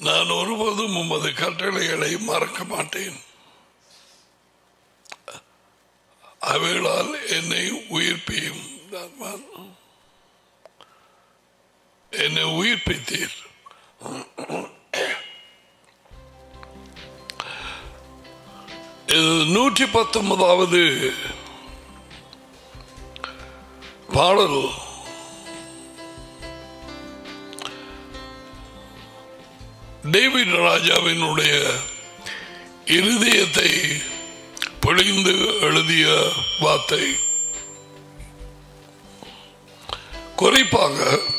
நான் ஒருபோதும் உமது கட்டளைகளை மறக்க மாட்டேன் அவைகளால் என்னை உயிர்ப்பியும் என்னை உயிர்ப்பித்தீர் இது நூற்றி பத்தொன்பதாவது பாடல் டேவிட் ராஜாவினுடைய இருதயத்தை பொழிந்து எழுதிய வார்த்தை குறிப்பாக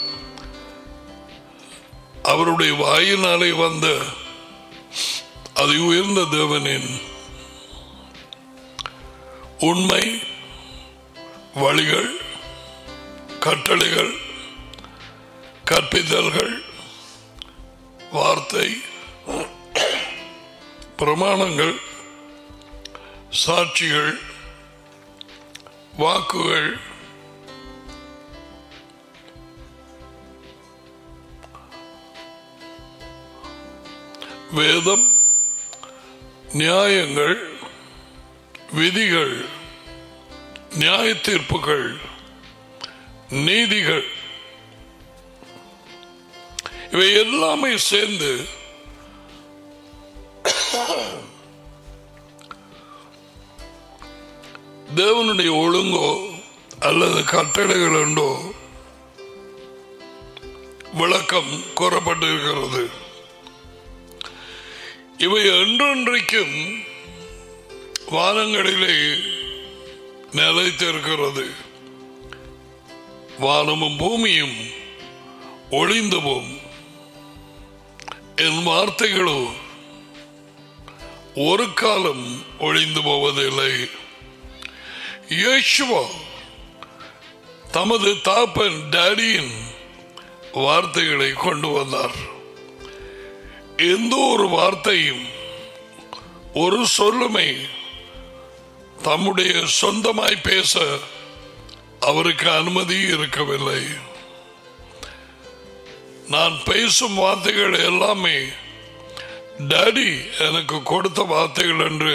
அவருடைய வாயினாலே வந்த அது உயர்ந்த தேவனின் உண்மை வழிகள் கட்டளைகள் கற்பித்தல்கள் வார்த்தை பிரமாணங்கள் சாட்சிகள் வாக்குகள் வேதம் நியாயங்கள் விதிகள் நியாய தீர்ப்புகள் நீதிகள் இவை எல்லாமே சேர்ந்து தேவனுடைய ஒழுங்கோ அல்லது கட்டளைகள் உண்டோ விளக்கம் கூறப்பட்டிருக்கிறது இவை என்றென்றைக்கும் வானங்களிலே நிலைத்திருக்கிறது வானமும் பூமியும் ஒளிந்துவும் என் வார்த்தைகளோ ஒரு காலம் ஒழிந்து போவதில்லை இயேசுவா தமது தாப்பன் டேடியின் வார்த்தைகளை கொண்டு வந்தார் எந்த ஒரு வார்த்தையும் ஒரு சொல்லுமை தம்முடைய சொந்தமாய் பேச அவருக்கு அனுமதி இருக்கவில்லை நான் பேசும் வார்த்தைகள் எல்லாமே டாடி எனக்கு கொடுத்த வார்த்தைகள் என்று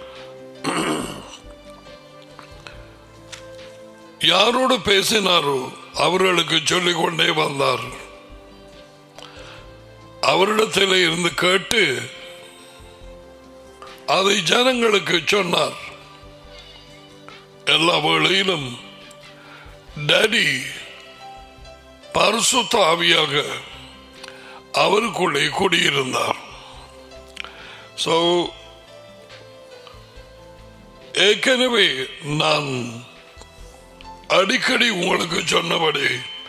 யாரோடு பேசினாரோ அவர்களுக்கு சொல்லிக் கொண்டே வந்தார் அவரிடத்தில் இருந்து கேட்டு அதை ஜனங்களுக்கு சொன்னார் எல்லா வேளையிலும் டாடி பரிசுத்த ஆவியாக அவருக்குள்ளே குடியிருந்தார் ஸோ ஏற்கனவே நான் அடிக்கடி உங்களுக்கு சொன்னபடி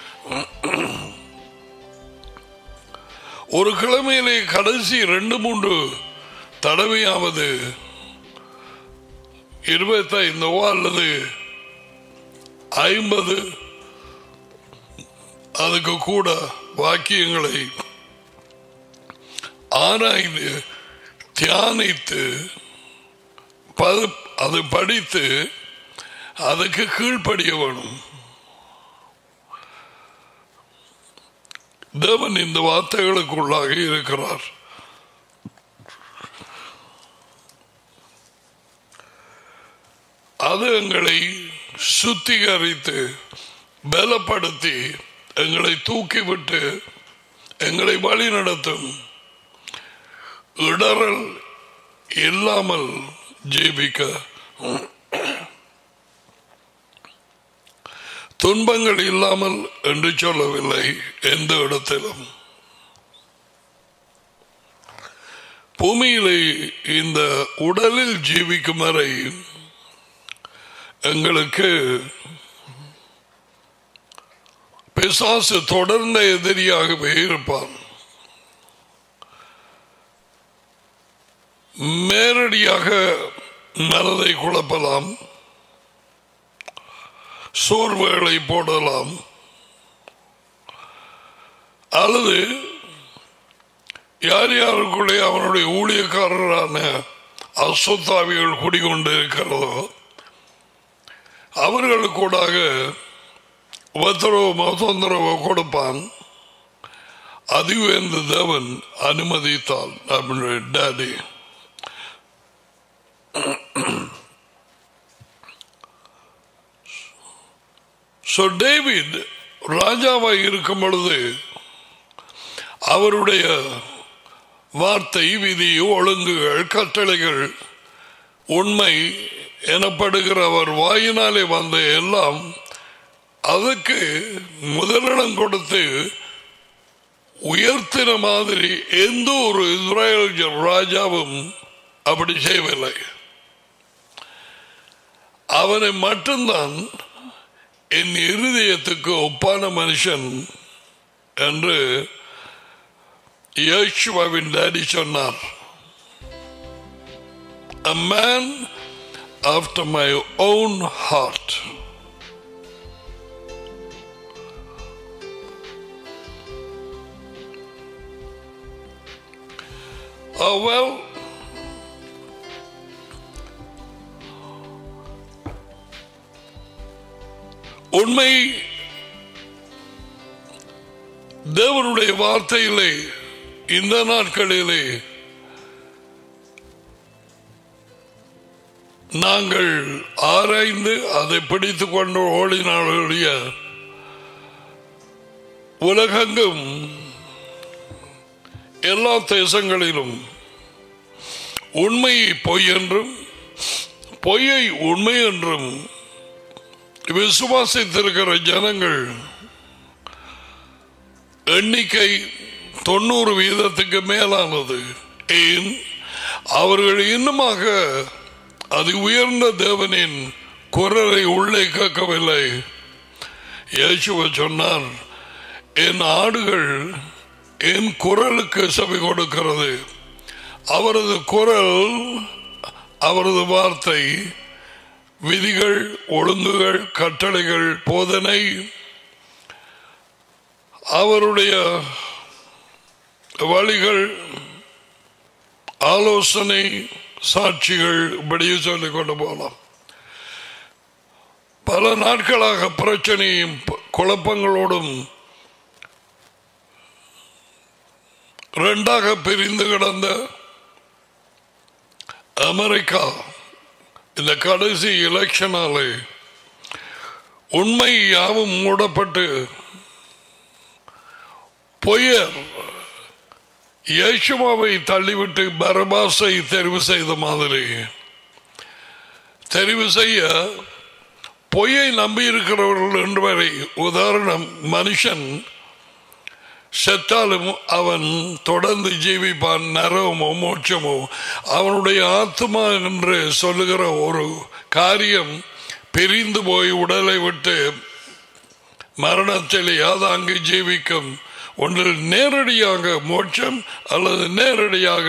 ஒரு கிழமையிலே கடைசி ரெண்டு மூன்று தடவையாவது இருபத்தைந்தோ அல்லது ஐம்பது அதுக்கு கூட வாக்கியங்களை ஆராய்ந்து தியானித்து பது- அது படித்து அதுக்கு கீழ்ப்படிய வேணும் தேவன் இந்த வார்த்தைகளுக்குள்ளாக இருக்கிறார் அது எங்களை சுத்திகரித்து பலப்படுத்தி எங்களை தூக்கிவிட்டு எங்களை வழி நடத்தும் இடரல் இல்லாமல் ஜீவிக்க துன்பங்கள் இல்லாமல் என்று சொல்லவில்லை எந்த இடத்திலும் பூமியிலே இந்த உடலில் ஜீவிக்கும் வரை எங்களுக்கு பிசாசு தொடர்ந்த எதிரியாகவே இருப்பான் நேரடியாக மனதை குழப்பலாம் சோர்வுகளை போடலாம் அல்லது யார் யாருக்குள்ளே அவனுடைய ஊழியக்காரரான அசுத்தாவிகள் குடிகொண்டு இருக்கிறதோ அவர்களுக்கூடாக உபத்திரவமோ தொந்தரவோ கொடுப்பான் அதி உயர்ந்த தேவன் அனுமதித்தால் நம்முடைய டேடி ஸோ டேவிட் ராஜாவாய் இருக்கும் பொழுது அவருடைய வார்த்தை விதி ஒழுங்குகள் கட்டளைகள் உண்மை எனப்படுகிற அவர் வாயினாலே வந்த எல்லாம் அதுக்கு முதலிடம் கொடுத்து உயர்த்தின மாதிரி எந்த ஒரு இஸ்ரேல் ராஜாவும் அப்படி செய்யவில்லை அவனை மட்டும்தான் என் இருதயத்துக்கு ஒப்பான மனுஷன் என்று யேசுவாவின் டாடி சொன்னார் A man after my own heart. Oh well, உண்மை தேவனுடைய வார்த்தையிலே இந்த நாட்களிலே நாங்கள் ஆராய்ந்து அதை பிடித்துக் கொண்டு ஓடினாளுடைய உலகெங்கும் எல்லா தேசங்களிலும் உண்மையை பொய் என்றும் பொய்யை உண்மை என்றும் விசுவாசித்திருக்கிற ஜனங்கள் எண்ணிக்கை தொண்ணூறு வீதத்துக்கு மேலானது ஏன் அவர்கள் இன்னுமாக அது உயர்ந்த தேவனின் குரலை உள்ளே கேட்கவில்லை இயேசுவ சொன்னார் என் ஆடுகள் என் குரலுக்கு செவி கொடுக்கிறது அவரது குரல் அவரது வார்த்தை விதிகள் ஒழுங்குகள் கட்டளைகள் போதனை அவருடைய வழிகள் ஆலோசனை சாட்சிகள் இப்படியே சொல்லிக் கொண்டு போகலாம் பல நாட்களாக பிரச்சனையும் குழப்பங்களோடும் ரெண்டாக பிரிந்து கிடந்த அமெரிக்கா இந்த கடைசி எலெக்ஷனாலே உண்மை யாவும் மூடப்பட்டு பொய்யர் இயேசுமாவை தள்ளிவிட்டு பரபாசை தெரிவு செய்த மாதிரி தெரிவு செய்ய பொய்யை நம்பி இருக்கிறவர்கள் என்பவரை உதாரணம் மனுஷன் செத்தாலும் அவன் தொடர்ந்து ஜீவிப்பான் நரவமோ மோட்சமோ அவனுடைய ஆத்மா என்று சொல்லுகிற ஒரு காரியம் பிரிந்து போய் உடலை விட்டு மரணத்தில் யாதாங்கு ஜீவிக்கும் ஒன்றில் நேரடியாக மோட்சம் அல்லது நேரடியாக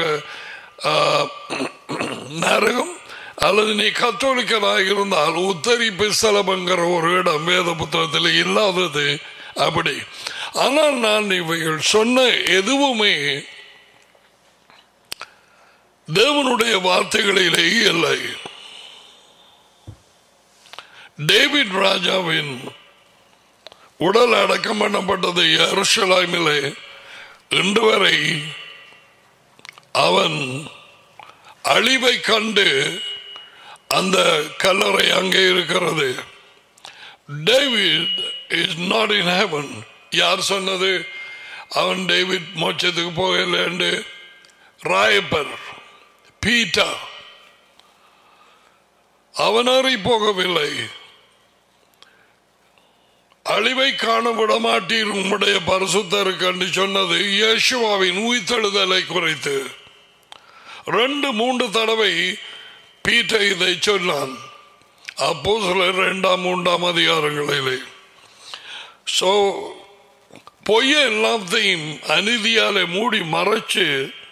நரகம் அல்லது நீ கத்தோலிக்கனாக இருந்தால் உத்தரிப்பு ஸ்தலம்ங்கிற ஒரு இடம் வேத புத்தகத்தில் இல்லாதது அப்படி ஆனால் நான் இவைகள் சொன்ன எதுவுமே தேவனுடைய வார்த்தைகளிலே இல்லை டேவிட் ராஜாவின் உடல் அடக்கம் பண்ணப்பட்டது எருசலாமிலே இன்று வரை அவன் அழிவை கண்டு அந்த கல்லறை அங்கே இருக்கிறது David is not in heaven யார் சொன்னது அவன் டேவிட் மோட்சத்துக்கு போகல என்று ராயப்பர் பீட்டா அவனறி போகவில்லை அழிவை காண விடமாட்டீர் உம்முடைய பரிசுத்தருக்கு என்று சொன்னது இயேசுவாவின் உயிர்த்தெழுதலை குறைத்து ரெண்டு மூன்று தடவை பீட்டை இதை சொன்னான் அப்போ சில இரண்டாம் மூன்றாம் அதிகாரங்களிலே சோ பொய்ய எல்லாத்தையும் அநீதியாலே மூடி மறைச்சு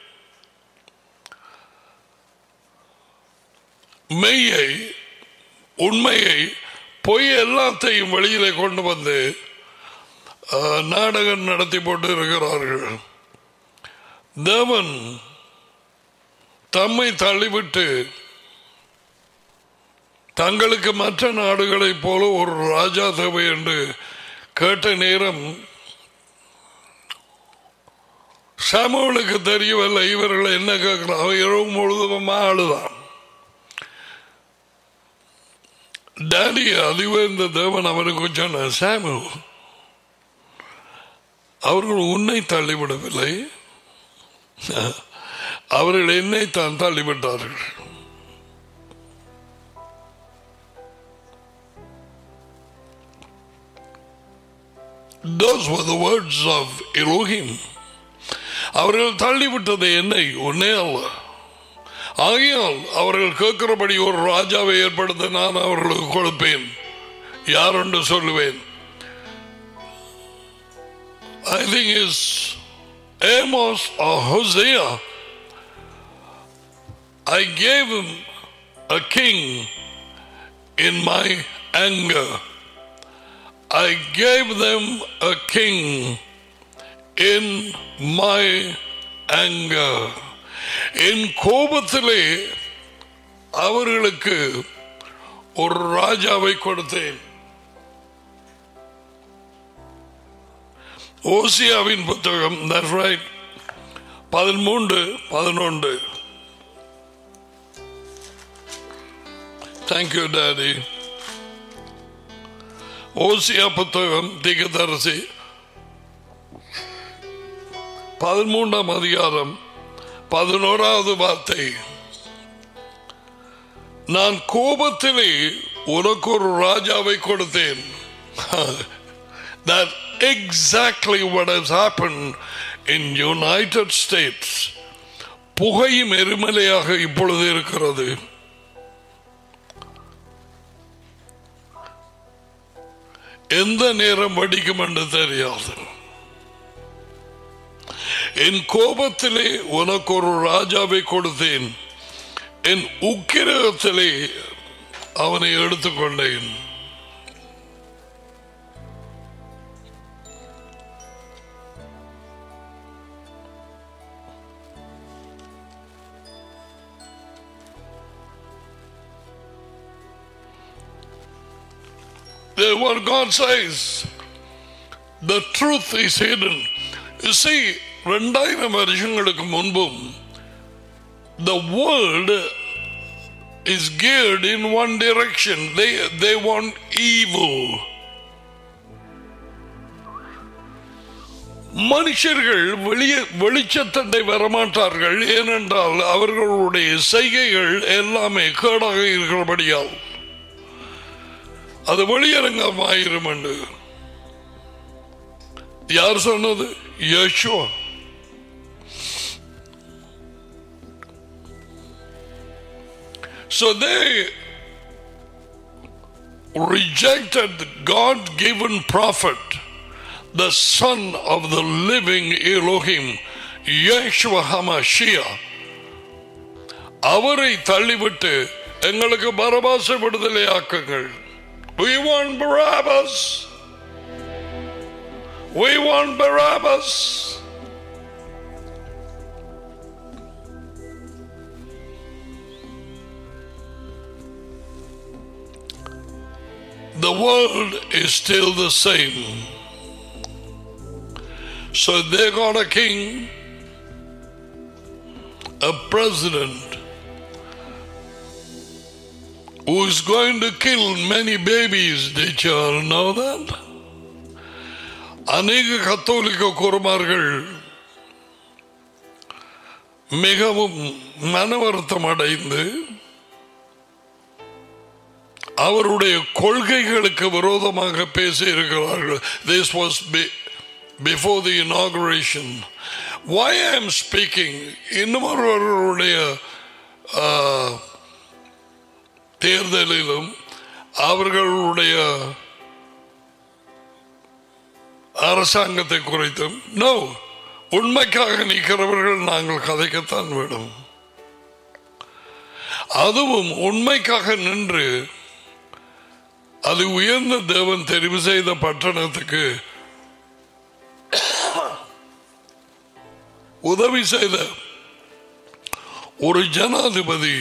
மெய்யை உண்மையை பொய் எல்லாத்தையும் வெளியிலே கொண்டு வந்து நாடகம் நடத்தி போட்டு இருக்கிறார்கள் தேவன் தம்மை தள்ளிவிட்டு தங்களுக்கு மற்ற நாடுகளைப் போல ஒரு ராஜா தேவை என்று கேட்ட நேரம் சாமுவலுக்கு தெரியவில்லை இவர்கள் என்ன கேட்கிறான் இரவு முழுதுமா அழுதான் டாடி அதுவே இந்த தேவன் அவனுக்கு சொன்ன சாமு அவர்கள் உன்னை தள்ளிவிடவில்லை அவர்கள் என்னை தான் தள்ளிவிட்டார்கள் Those were the words of Elohim. அவர்கள் தள்ளிவிட்டது என்னை ஒன்னே அல்ல ஆகையால் அவர்கள் கேட்கிறபடி ஒரு ராஜாவை ஏற்படுத்த நான் அவர்களுக்கு கொடுப்பேன் யார் என்று சொல்லுவேன் I think it's Amos or Hosea. I gave him a king in my anger. I gave them a king in my anger. என் கோபத்திலே அவர்களுக்கு ஒரு ராஜாவை கொடுத்தேன் ஓசியாவின் புத்தகம் that's right பதிமூன்று பதினொன்று தேங்க்யூ டாடி ஓசியா புத்தகம் திகதரசி பதிமூன்றாம் அதிகாரம் பதினோராவது வார்த்தை நான் கோபத்திலே உனக்கு ஒரு ராஜாவை கொடுத்தேன் that exactly what has happened in United States புகையும் எரிமலையாக இப்பொழுது இருக்கிறது எந்த நேரம் வடிக்கும் என்று தெரியாது என் கோபத்திலே உனக்கு ஒரு ராஜாவை கொடுத்தேன் என் உக்கிரகத்திலே அவனை எடுத்துக்கொண்டேன் Then what God says, the truth is hidden. You see, ரெண்டாயிரம் வருஷங்களுக்கு முன்பும் the world is geared in one direction. They, they want evil. மனுஷர்கள் வெளியே வெளிச்சத்தண்டை வரமாட்டார்கள் ஏனென்றால் அவர்களுடைய செய்கைகள் எல்லாமே கேடாக இருக்கிறபடியால் அது வெளியரங்கமாயிரும் என்று யார் சொன்னது Yeshua So they rejected the God given prophet, the son of the living Elohim, Yeshua HaMashiach. அவரை தள்ளிவிட்டு எங்களுக்கு பரபாச விடுதலை ஆக்குங்கள் We want Barabbas. We want Barabbas. The world is still the same. So they got a king, a president who is going to kill many babies. Did you all know that? அநேக கத்தோலிக்க குருமார்கள் மிகவும் மனவருத்தம் அடைந்து அவருடைய கொள்கைகளுக்கு விரோதமாக பேசி இருக்கிறார்கள் this was before the inauguration why I am speaking இன்னும் ஒருவருடைய தேர்தலிலும் அவர்களுடைய அரசாங்கத்தை குறித்தும் நோ உண்மைக்காக நிற்கிறவர்கள் நாங்கள் கதைக்கத்தான் வேணும் அதுவும் உண்மைக்காக நின்று அது உயர்ந்த தேவன் தெரிவு செய்த பட்டணத்துக்கு உதவி செய்த ஒரு ஜனாதிபதி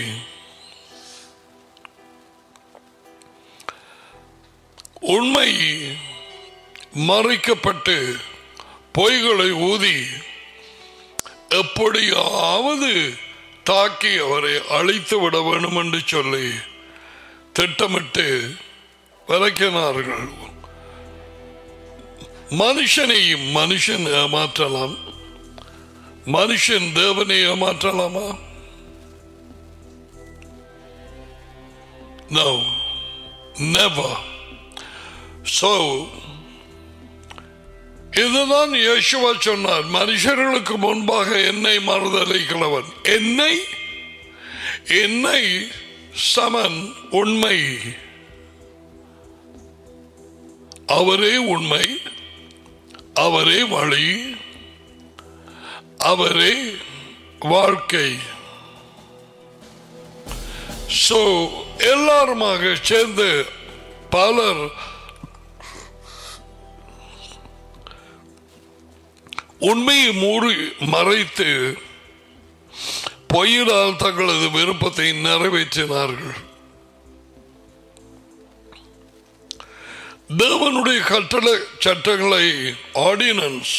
உண்மை மறைக்கப்பட்டு பொய்களை ஊதி எப்படியாவது தாக்கி அவரை அழித்து விட வேண்டும் என்று சொல்லி திட்டமிட்டு விளக்கினார்கள் மனுஷனையும் மனுஷன் ஏமாற்றலாம் மனுஷன் தேவனை ஏமாற்றலாமா No, never. So, இதுதான் யேசுவா சொன்னார் மனுஷர்களுக்கு முன்பாக என்னை மறுதளிக்கிறவன் என்னை என்னை சமன் உண்மை அவரே உண்மை அவரே வழி அவரே வாழ்க்கை சோ எல்லாருமாக சேர்ந்து பலர் உண்மையை மூடி மறைத்து பொய்யினால் தங்களது விருப்பத்தை நிறைவேற்றினார்கள் தேவனுடைய கட்டளை சட்டங்களை ஆர்டினன்ஸ்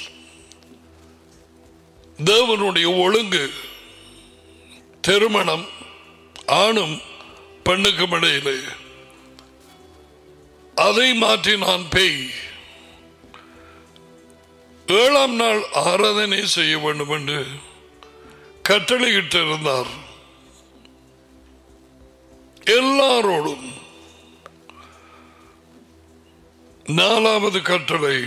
தேவனுடைய ஒழுங்கு திருமணம் ஆணும் பெண்ணுக்கும் இடையிலே அதை மாற்றி நான் பேய் ஏழாம் நாள் ஆராதனை செய்ய வேண்டும் என்று கட்டளையிட்டு இருந்தார் எல்லாரோடும் நாலாவது கட்டளை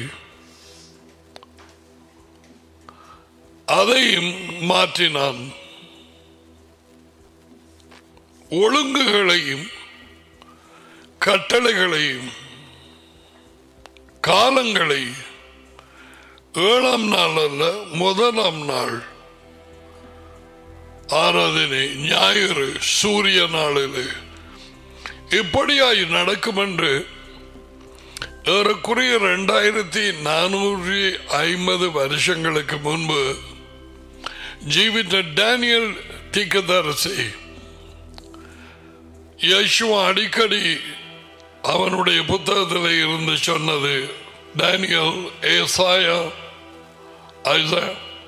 அதையும் மாற்றினான் ஒழுங்குகளையும் கட்டளைகளையும் காலங்களை ஏழாம் நாள் அல்ல முதலாம் நாள் ஆராதனை ஞாயிறு சூரிய நாளில் இப்படியாய் நடக்கும் என்று ஏறக்குறைய ரெண்டாயிரத்தி நானூற்றி ஐம்பது வருஷங்களுக்கு முன்பு ஜீவித்த டேனியல் தீக்கதரசி யேசுவா அடிக்கடி அவனுடைய புத்தகத்தில் இருந்து சொன்னது டேனியல் ஏசாயா ஐசா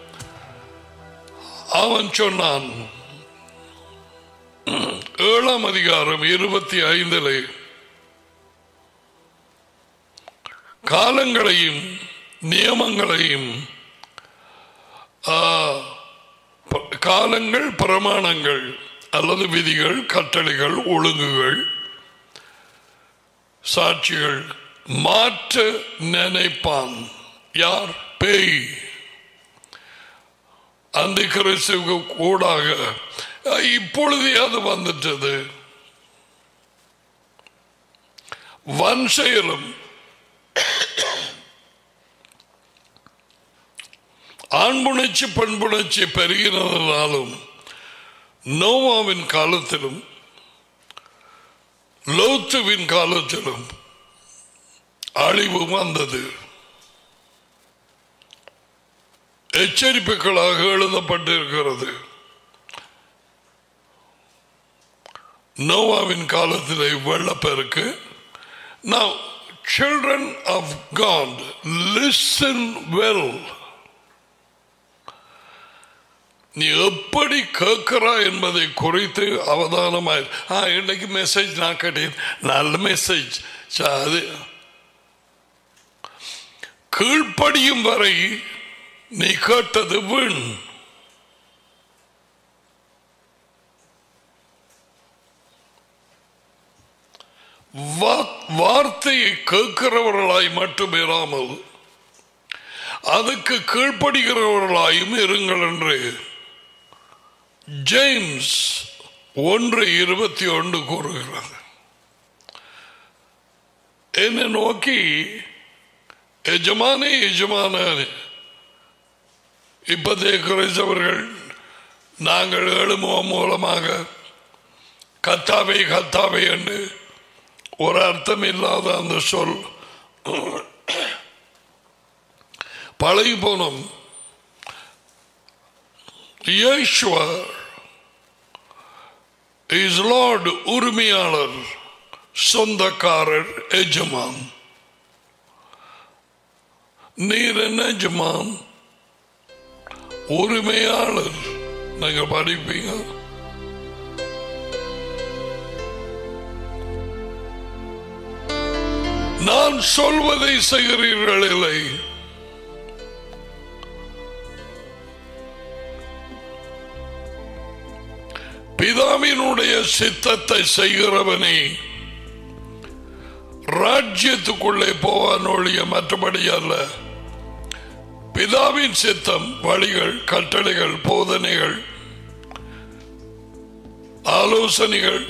அவன் சொன்னான் ஏழாம் அதிகாரம் இருபத்தி ஐந்தில் காலங்களையும் நியமங்களையும் ஆ, ப- காலங்கள் பிரமாணங்கள் அல்லது விதிகள் கட்டளைகள் ஒழுங்குகள் சாட்சிகள் மாற்ற நினைப்பான் யார் பேய் அந்த கிறிஸ்துவுக்கு கூடாக இப்பொழுதே அது வந்துட்டது வன் செயலும் ஆண்புணர்ச்சி பண்புணர்ச்சி பெருகினதாலும் நோவாவின் காலத்திலும் லோத்துவின் காலத்திலும் அழிவு வந்தது எச்சரிப்புகளாக எழுதப்பட்டிருக்கிறது நோவாவின் காலத்திலே வெள்ளப்பெருக்கு Now, children of God, listen well. நீ எப்படி கேட்கிறாய் என்பதை குறித்து அவதானமாய் ஆ இன்னைக்கு மெசேஜ் நான் கேட்டேன் நல்ல மெசேஜ் அது கீழ்ப்படியும் வரை நீ கேட்டது வீண் வா- வார்த்தையை கேட்கிறவர்களாய் மட்டும் இராமல் அதுக்கு கீழ்ப்படுகிறவர்களாயும் இருங்கள் என்று ஜேம்ஸ் ஒன்று இருபத்தி ஒன்று கூறுகிறது என்னை நோக்கி எஜமானே எஜமானே இப்போதைய குறைந்தவர்கள் நாங்கள் எழுமுகம் மூலமாக கத்தாவை கத்தாவை என்று ஒரு அர்த்தம் இல்லாத அந்த சொல் பழகி போனோம் இயேசுவா இஸ் லார்ட் உரிமையாளர் சொந்தக்காரர் எஜமான் நீர் என்ன எஜமான் உரிமையாளர் நீங்க படிப்பீங்க நான் சொல்வதை செய்கிறீர்கள் இல்லை பிதாவினுடைய சித்தத்தை செய்கிறவனே ராஜ்யத்துக்குள்ளே போவான் ஒழிய மற்றபடி அல்ல பிதாவின் சித்தம் வழிகள் கட்டளைகள் போதனைகள் ஆலோசனைகள்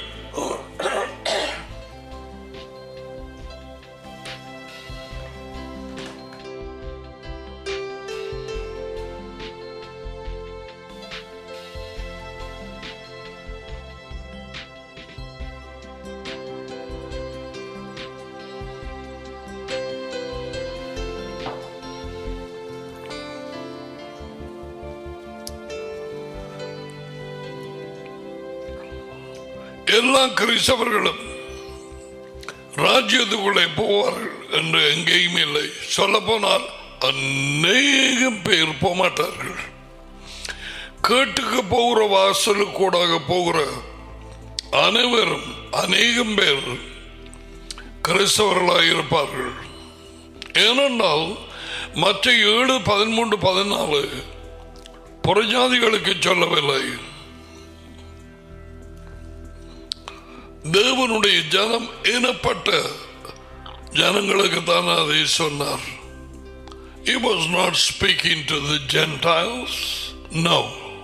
எல்லா கிறிஸ்தவர்களும் ராஜ்யத்துக்குள்ளே போவார்கள் என்று எங்கேயும் இல்லை சொல்ல போனால் அநேகம் பேர் போக மாட்டார்கள் கேட்டுக்கு போகிற வாசலுக்கூடாக போகிற அனைவரும் அநேகம் பேர் கிறிஸ்தவர்களாக இருப்பார்கள் ஏனென்றால் மற்ற ஏழு பதிமூன்று பதினாலு புறஜாதிகளுக்கு சொல்லவில்லை தேவனுடைய ஜனம் எனப்பட்ட ஜனங்களுக்கு தான் அதை சொன்னார் He was not speaking to the Gentiles. No.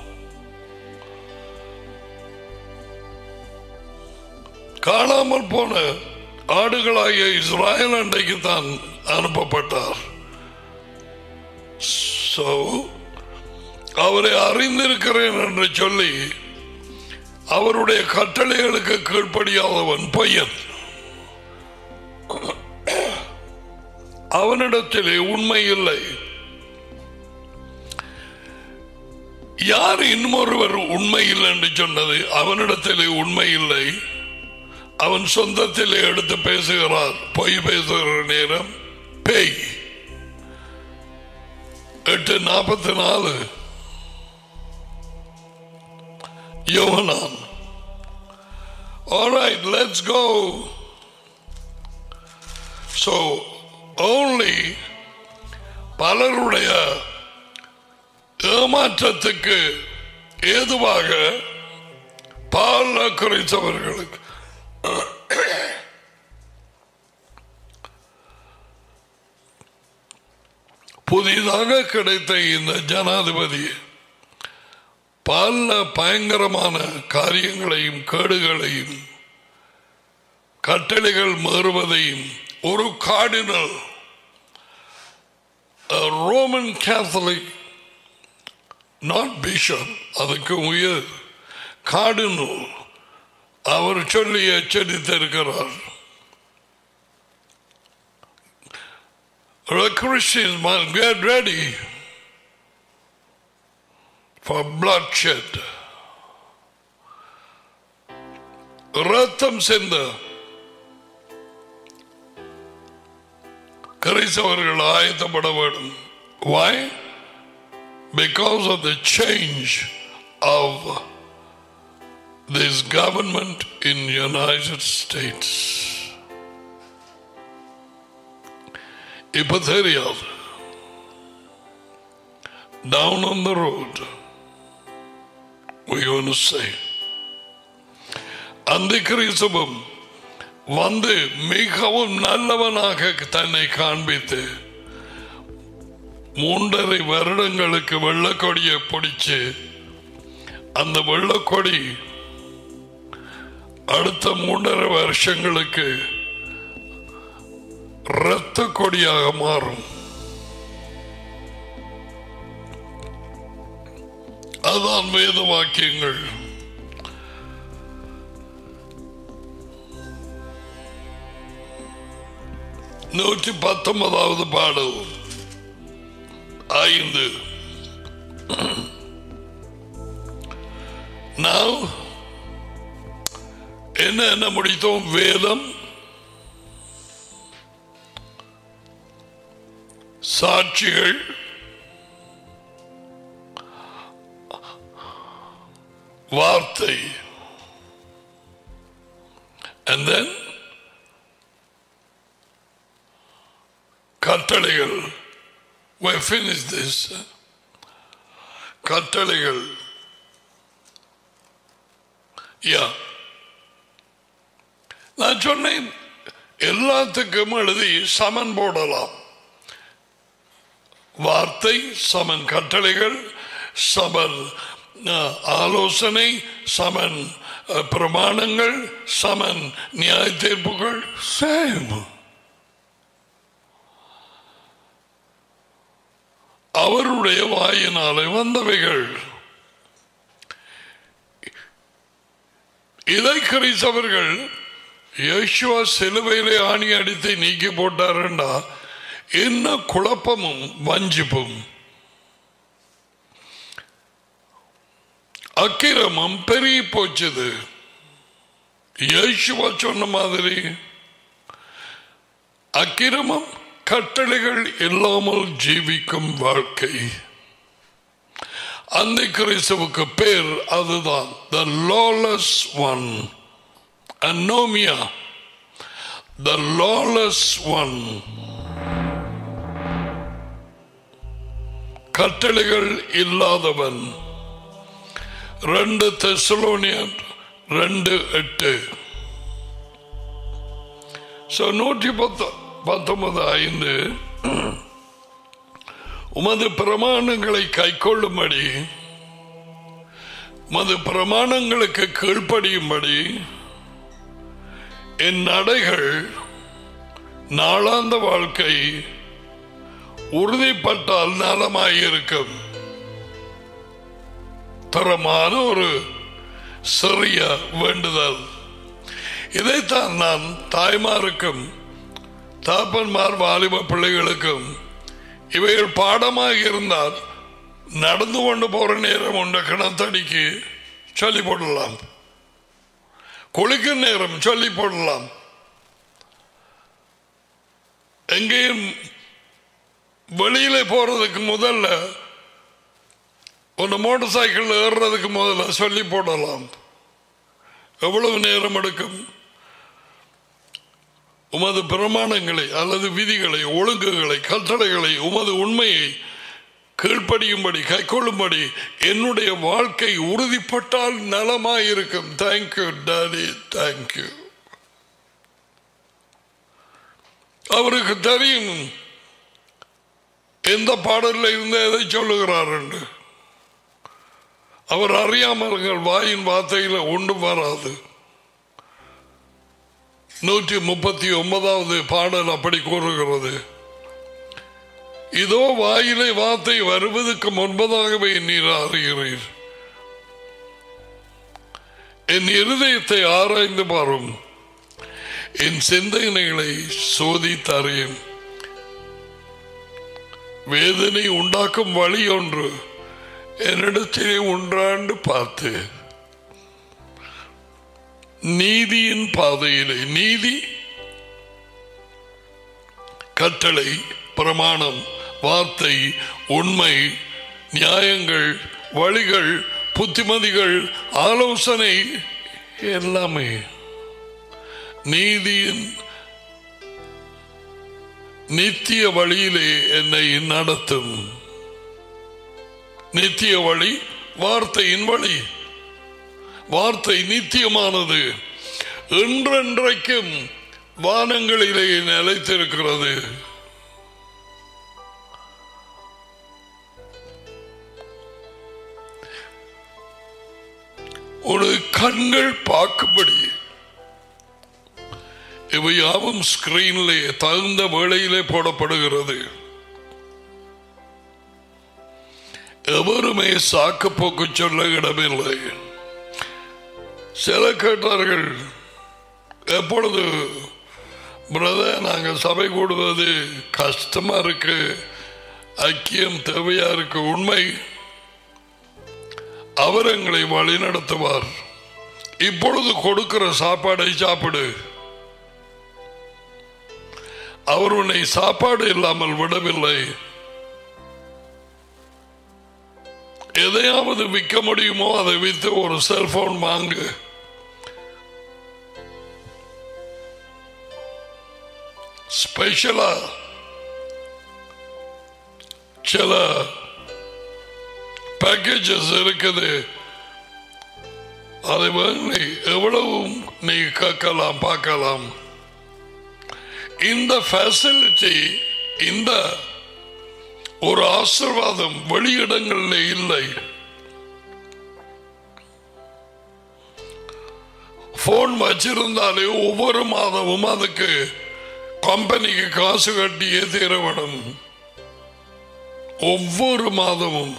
காணாமல் போன ஆடுகளாகிய இஸ்ராயல் அண்டைக்கு தான் அனுப்பப்பட்டார் So, அவரை அறிந்திருக்கிறேன் என்று சொல்லி அவருடைய கட்டளைகளுக்கு கீழ்ப்படியாதவன் பையன் அவனிடத்திலே உண்மை இல்லை யார் இன்னொருவர் உண்மை இல்லை என்று சொன்னது அவனிடத்திலே உண்மை இல்லை அவன் சொந்தத்திலே எடுத்து பேசுகிறார் பொய் பேசுகிற நேரம் பேய் எட்டு நாற்பத்தி நாலு யோகனான் All right, let's go. So, only பலருடைய ஏமாற்றத்துக்கு ஏதுவாக பால் குறித்தவர்களுக்கு புதிதாக கிடைத்த இந்த ஜனாதிபதி பல பயங்கரமான காரியங்களையும் கேடுகளையும் கட்டளைகள் மாறுவதையும் ஒரு cardinal Roman Catholic not bishop அதுக்கு உயர் கார்டினல் அவர் சொல்லி எச்சரித்திருக்கிறார் The Christians must get ready for bloodshed. ரத்தம் சென்ற கிறிஸ்தவர்கள் ஆயத்தப்பட வேண்டும் Why? Because of the change of this government in United States. இப்ப தெரியாது down on the road we're going to say அந்த கிறிஸ்தவம் வந்து மிகவும் நல்லவனாக தன்னை காண்பித்து மூன்றரை வருடங்களுக்கு வெள்ளக்கொடியை பிடிச்சு அந்த வெள்ளக்கொடி அடுத்த மூன்றரை வருஷங்களுக்கு இரத்த கொடியாக மாறும் அதான் வேத வாக்கியங்கள் நூற்றி பத்தொன்பதாவது பாடல் ஐந்து நான் என்ன என்ன முடித்தோம் வேதம் சாட்சிகள் வார்த்தை and then கட்டளைகள் we finish this கட்டளைகள் யா நான் சொன்னேன் எல்லாத்துக்கும் எழுதி சமன் போடலாம் வார்த்தை சமன் கட்டளைகள் சமன் அஹ், ஆலோசனை சமன் அஹ், பிரமாணங்கள் சமன் நியாய தீர்ப்புகள் சேம் அவருடைய வாயினாலே வந்தவைகள் இதை கிறிஸ்தவர்கள் யேசுவா சிலுவையிலே ஆணி அடித்து நீக்கி போட்டாருண்டா என்ன குழப்பமும் வஞ்சிப்பும் அக்கிரமம் பெருகி போச்சுது யேசுவா சொன்ன மாதிரி அக்கிரமம் கட்டளைகள் இல்லாமல் ஜீவிக்கும் வாழ்க்கை அந்த கிறிஸ்துவுக்கு பேர் அதுதான் த லாலஸ் ஒன் அனோமியா த லாலஸ் ஒன் கட்டளைகள் இல்லாதவன் ரெண்டு தெசலோனியன் ரெண்டு எட்டு ஸோ நூற்றி பத்து பத்தொன்பது ஐந்து உமது பிரமாணங்களை கைக்கொள்ளும்படி உமது பிரமாணங்களுக்கு கீழ்ப்படியும்படி என் நடைகள் நாளாந்த வாழ்க்கை உறுதிப்பட்டால் நலமாயிருக்கும் தரமான ஒரு சிறிய வேண்டுதல் இதைத்தான் நான் தாய்மாருக்கும் தாப்பன்மார் வாலிப பிள்ளைகளுக்கும் இவைகள் பாடமாக இருந்தால் நடந்து கொண்டு போற நேரம் உண்ட கிணத்தடிக்கு சொல்லி போடலாம் குளிக்கும் நேரம் சொல்லி போடலாம் எங்கேயும் வெளியில போறதுக்கு முதல்ல ஒரு மோட்டார் சைக்கிள் ஏறுறதுக்கு முதல்ல சொல்லி போடலாம் எவ்வளவு நேரம் எடுக்கும் உமது பிரமாணங்களை அல்லது விதிகளை ஒழுங்குகளை கட்டளைகளை உமது உண்மையை கீழ்ப்படியும்படி கைக்கொள்ளும்படி என்னுடைய வாழ்க்கை உறுதிப்பட்டால் நலமாயிருக்கும் தேங்க்யூ டாடி தேங்க்யூ அவருக்கு தெரியும் எந்த பாடலில் இருந்து எதை சொல்லுகிறார் என்று அவர் அறியாமல்கள் வாயின் வார்த்தையில ஒன்றும் வராது நூற்றி முப்பத்தி ஒன்பதாவது பாடல் அப்படி கூறுகிறது இதோ வாயிலை வார்த்தை வருவதற்கு முன்பதாகவே நீர் அறிகிறீர் என் இருதயத்தை ஆராய்ந்து பாரும் என் சிந்தனைகளை சோதித்தறியும் வேதனை உண்டாக்கும் வழி ஒன்று என்னிடத்திலே உண்டாண்டு பார்த்து நீதியின் பாதையிலே நீதி கட்டளை பிரமாணம் வார்த்தை உண்மை நியாயங்கள் வழிகள் புத்திமதிகள் ஆலோசனை எல்லாமே நீதியின் நித்திய வழியிலே என்னை நடத்தும் நித்திய வழி வார்த்தையின் வழி வார்த்தை நித்தியமானது என்றென்றைக்கும் வானங்களிலே நிலைத்திருக்கிறது ஒரு கண்கள் பார்க்கும்படி இவை யாவும் ஸ்கிரீனிலே தகுந்த வேளையிலே போடப்படுகிறது எவருமே சாக்கு போக்கு சொல்ல இடமில்லை சில கேட்டார்கள் எப்பொழுது பிரதர் நாங்கள் சபை கூடுவது கஷ்டமா இருக்கு ஐக்கியம் தேவையா இருக்கு உண்மை அவர் எங்களை வழி நடத்துவார் இப்பொழுது கொடுக்கிற சாப்பாடை சாப்பிடு அவர் உன்னை சாப்பாடு இல்லாமல் விடவில்லை எதை எதனையாவது விற்க முடியுமோ அதை வித்து ஒரு செல்போன் வாங்கு ஸ்பெஷலா சில பேக்கேஜஸ் இருக்குது அதை வாங்கி எவ்வளவு நீ கேட்கலாம் பார்க்கலாம் இந்த ஃபெசிலிட்டி இந்த ஒரு ஆசிர்வாதம் வெளியிடங்களில் இல்லை போன் வச்சிருந்தாலே ஒவ்வொரு மாதமும் அதுக்கு கம்பெனிக்கு காசு கட்டியே தீர வேணும் ஒவ்வொரு மாதமும்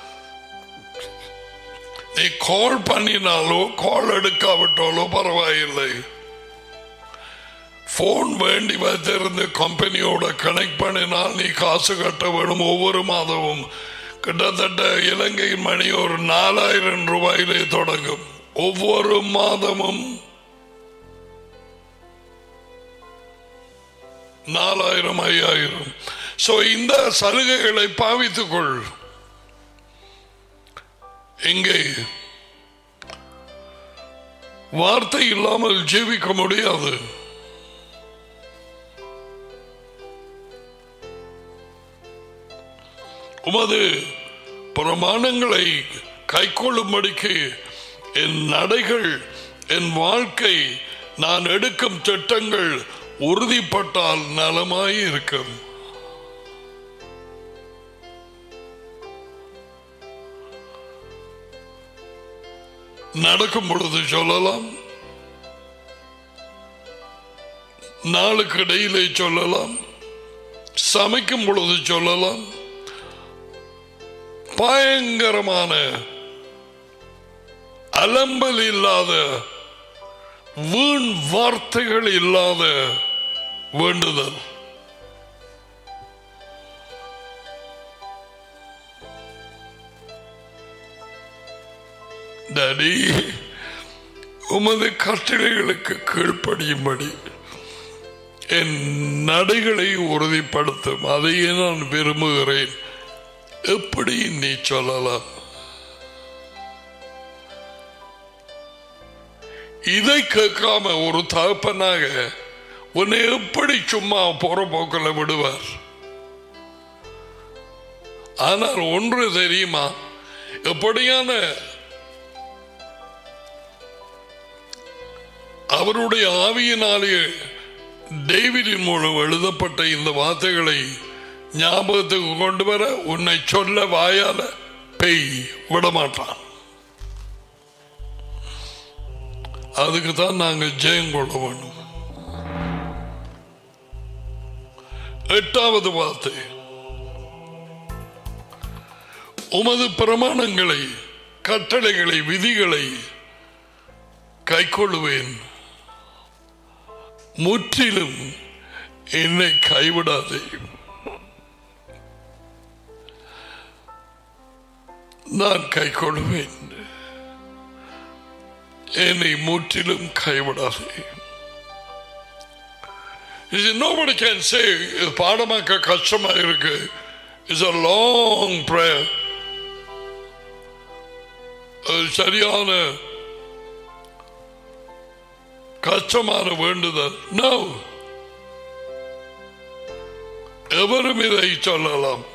நீ கால் பண்ணினாலோ கால் எடுக்காவிட்டாலோ பரவாயில்லை போன் வேண்டி வைத்திருந்து கம்பெனியோட கனெக்ட் பண்ணினால் நீ காசு கட்ட வேணும் ஒவ்வொரு மாதமும் கிட்டத்தட்ட இலங்கையின் மணி ஒரு நாலாயிரம் ரூபாயிலே தொடங்கும் ஒவ்வொரு மாதமும் நாலாயிரம் ஐயாயிரம் சோ இந்த சலுகைகளை பாவித்துக்கொள் இங்கே வார்த்தை இல்லாமல் ஜீவிக்க முடியாது உமது பிரமாணங்களை கைக்கொள்ளும்படிக்கு என் நடைகள் என் வாழ்க்கை நான் எடுக்கும் திட்டங்கள் உறுதிப்பட்டால் நலமாய் இருக்கும் நடக்கும் பொழுது சொல்லலாம் நாளுக்கு இடையிலே சொல்லலாம் சமைக்கும் பொழுது சொல்லலாம் பயங்கரமான அலம்பல் இல்லாத வீண் வார்த்தைகள் இல்லாத வேண்டுதல் டாடி உமது கட்டளைகளுக்கு கீழ்ப்படியும்படி என் நடைகளை உறுதிப்படுத்தும் அதையே நான் விரும்புகிறேன் எப்படி நீ சொல்லலாம் இதை கேட்காம ஒரு தகப்பனாக உன்னை எப்படி சும்மா போற போக்கில் விடுவார் ஆனால் ஒன்று தெரியுமா எப்படியான அவருடைய ஆவியினாலே டேவிடின் மூலம் எழுதப்பட்ட இந்த வார்த்தைகளை ஞாபகத்துக்கு கொண்டு வர உன்னை சொல்ல வாயால பெய் விடமாட்டான் அதுக்கு தான் நாங்க ஜெயம் கொள்ள வேண்டும் எட்டாவது வார்த்தை உமது பிரமாணங்களை கட்டளைகளை விதிகளை கைக்கொள்ளுவேன் முற்றிலும் என்னை கைவிடாதே நான் கைக்கொள்வேன் என்னை முற்றிலும் கைவிடாதே இது nobody can say இது பாடமாக்க கஷ்டமா இருக்கு இட்ஸ் a long prayer அது சரியான கஷ்டமான வேண்டுதல் நோ எவரும் இதை சொல்லலாம்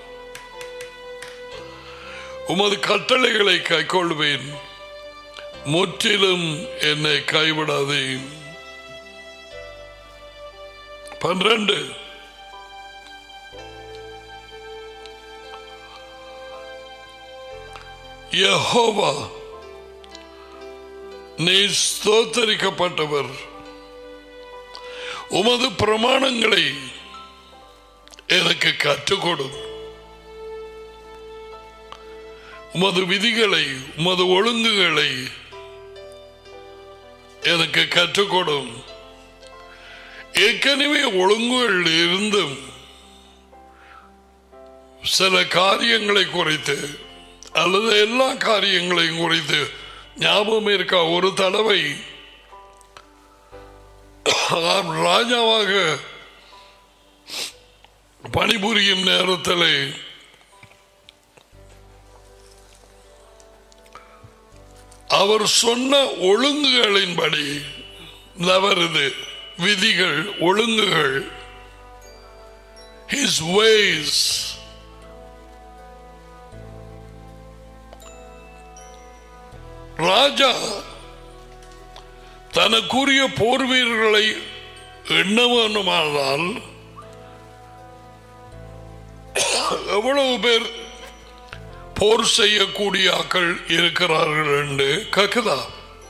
உமது கட்டளைகளை கைக்கொள்வேன் முற்றிலும் என்னை கைவிடாதே பன்னிரண்டு யஹோவா நீ ஸ்தோத்தரிக்கப்பட்டவர் உமது பிரமாணங்களை எனக்கு கற்றுக்கொடும் உமது விதிகளை உமது ஒழுங்குகளை எனக்கு கற்றுக்கொடும் ஏற்கனவே ஒழுங்குகள் இருந்தும் சில காரியங்களை குறித்து அல்லது எல்லா காரியங்களையும் குறித்து ஞாபகம் இருக்கா ஒரு தடவை நான் ராஜாவாக பணிபுரியும் நேரத்தில் அவர் சொன்ன ஒழுங்குகளின்படி நவருது விதிகள் ஒழுங்குகள் his ways ராஜா தனக்குரிய போர் வீரர்களை எண்ண வேண்டுமானால் எவ்வளவு பேர் போர் செய்யக்கூடிய ஆக்கள் இருக்கிறார்கள் என்று கக்குதா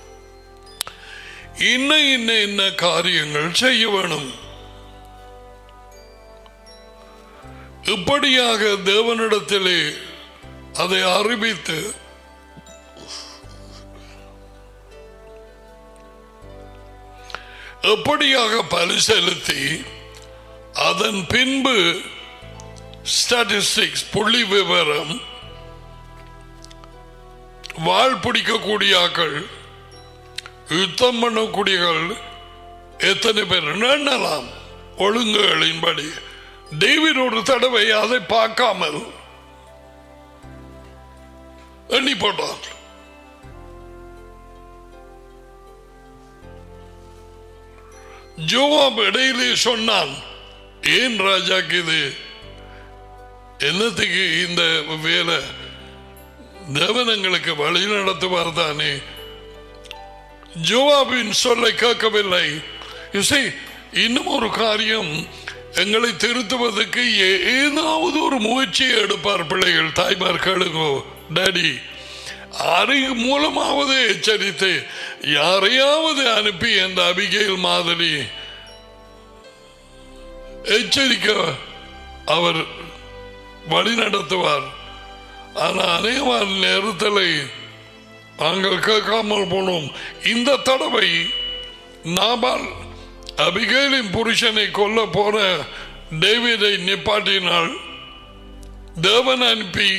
இன்ன இன்ன இன்ன காரியங்கள் செய்ய வேணும் இப்படியாக தேவனிடத்திலே அதை அறிவித்து எப்படியாக பலி செலுத்தி அதன் பின்பு ஸ்டாட்டிஸ்டிக்ஸ் புள்ளி விவரம் வாழ் பிடிக்கக்கூடிய ஆக்கள் யுத்தம் பண்ணக்கூடியவர்கள் எத்தனை பேர் எண்ணலாம் ஒழுங்குகளின்படி டேவிட் ஒரு தடவை அதை பார்க்காமல் எண்ணி போட்டார் ஜோவாப் இடையிலே சொன்னான் ஏன் ராஜாக்கு இது என்னத்துக்கு இந்த வேலை தேவனங்களுக்கு வழி நடத்துவார் தானே ஜோவாபின் சொல்லை கேட்கவில்லை இசை இன்னும் ஒரு காரியம் எங்களை திருத்துவதற்கு ஏ- ஏதாவது ஒரு முயற்சியை எடுப்பார் பிள்ளைகள் தாய்மார்களுக்கோ டாடி யாரை மூலமாவது எச்சரித்து யாரையாவது அனுப்பி அந்த அபிகையில் மாதிரி எச்சரிக்க அவர் வழி நடத்துவார் ஆனால் அநேகமான நேரத்தில் நாங்கள் கேட்காமல் போனோம் இந்த தடவை நாபால் அபிகேலின் புருஷனை கொல்ல போன டேவிதை நிப்பாட்டினாள் தேவன் அனுப்பி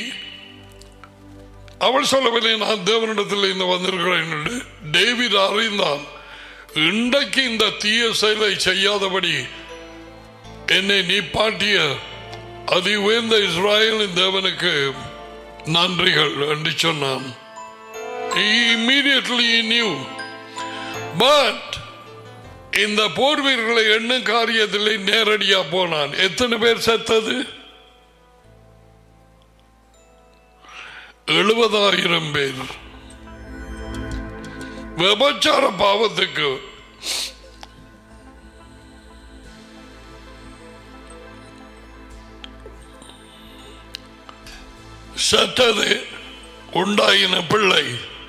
அவள் சொல்லவில்லை நான் தேவனிடத்தில் இந்த வந்திருக்கிறேன் என்று டேவிட் அறிந்தான் இன்றைக்கு இந்த தீய செயலை செய்யாதபடி என்னை நிப்பாட்டிய அதி உயர்ந்த இஸ்ராயலின் தேவனுக்கு நன்றிகள் என்று சொன்னான் He immediately knew. But இந்த போர் வீரர்களை எண்ணும் காரியத்தில் நேரடியா போனான் எத்தனை பேர் செத்தது எழுபதாயிரம் பேர் விபச்சார பாவத்துக்கு செத்தது உண்டாயின பிள்ளை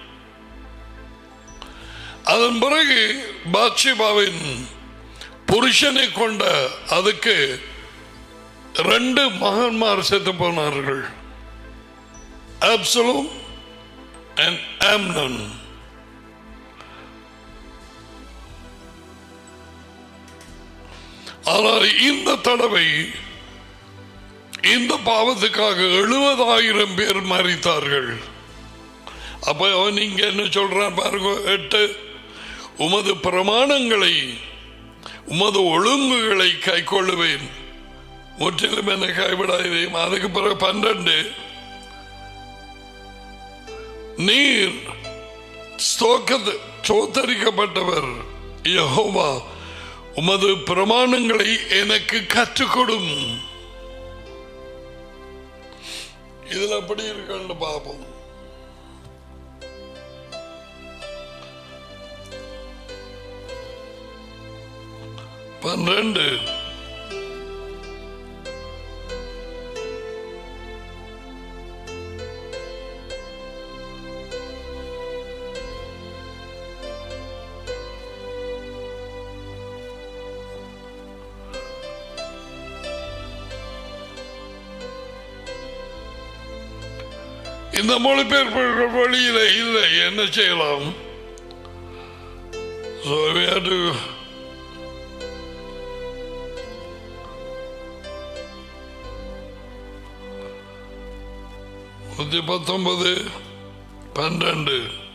அதன் பிறகு பாட்சிபாவின் புருஷனை கொண்ட அதுக்கு ரெண்டு மகன்மார் செத்து போனார்கள் Absalom and Amnon. ஆனால் இந்த தடவை இந்த பாவத்துக்காக எழுபதாயிரம் பேர் மறித்தார்கள் அப்ப அவன் நீங்க என்ன சொல்றான் பாருங்க எட்டு உமது பிரமாணங்களை உமது ஒழுங்குகளை கை கொள்ளுவேன் முற்றிலும் என்னை கைவிடாதேயும் அதுக்கு பிறகு பன்னெண்டு நீர் ஸ்தோக்கத்து சோத்தரிக்கப்பட்டவர் யெகோவா உமது பிரமாணங்களை எனக்கு கற்றுக்கொடும் இதுல எப்படி இருக்குன்னு பார்ப்போம் பன்னிரண்டு இந்த மொழிபெயர்ப்பு வழியில இல்லை என்ன செய்யலாம் So we had to நூத்தி பத்தொன்பது பன்னெண்டு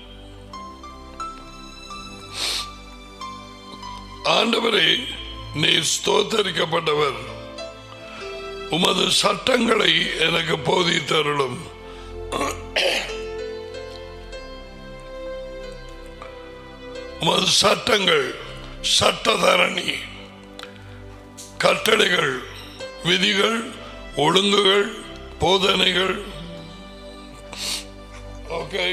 ஆண்டவரே நீ ஸ்தோத்தரிக்கப்பட்டவர் உமது சட்டங்களை எனக்கு போதித்தருளும் உமது சட்டங்கள் சட்டதரணி கட்டளைகள் விதிகள் ஒழுங்குகள் போதனைகள் okay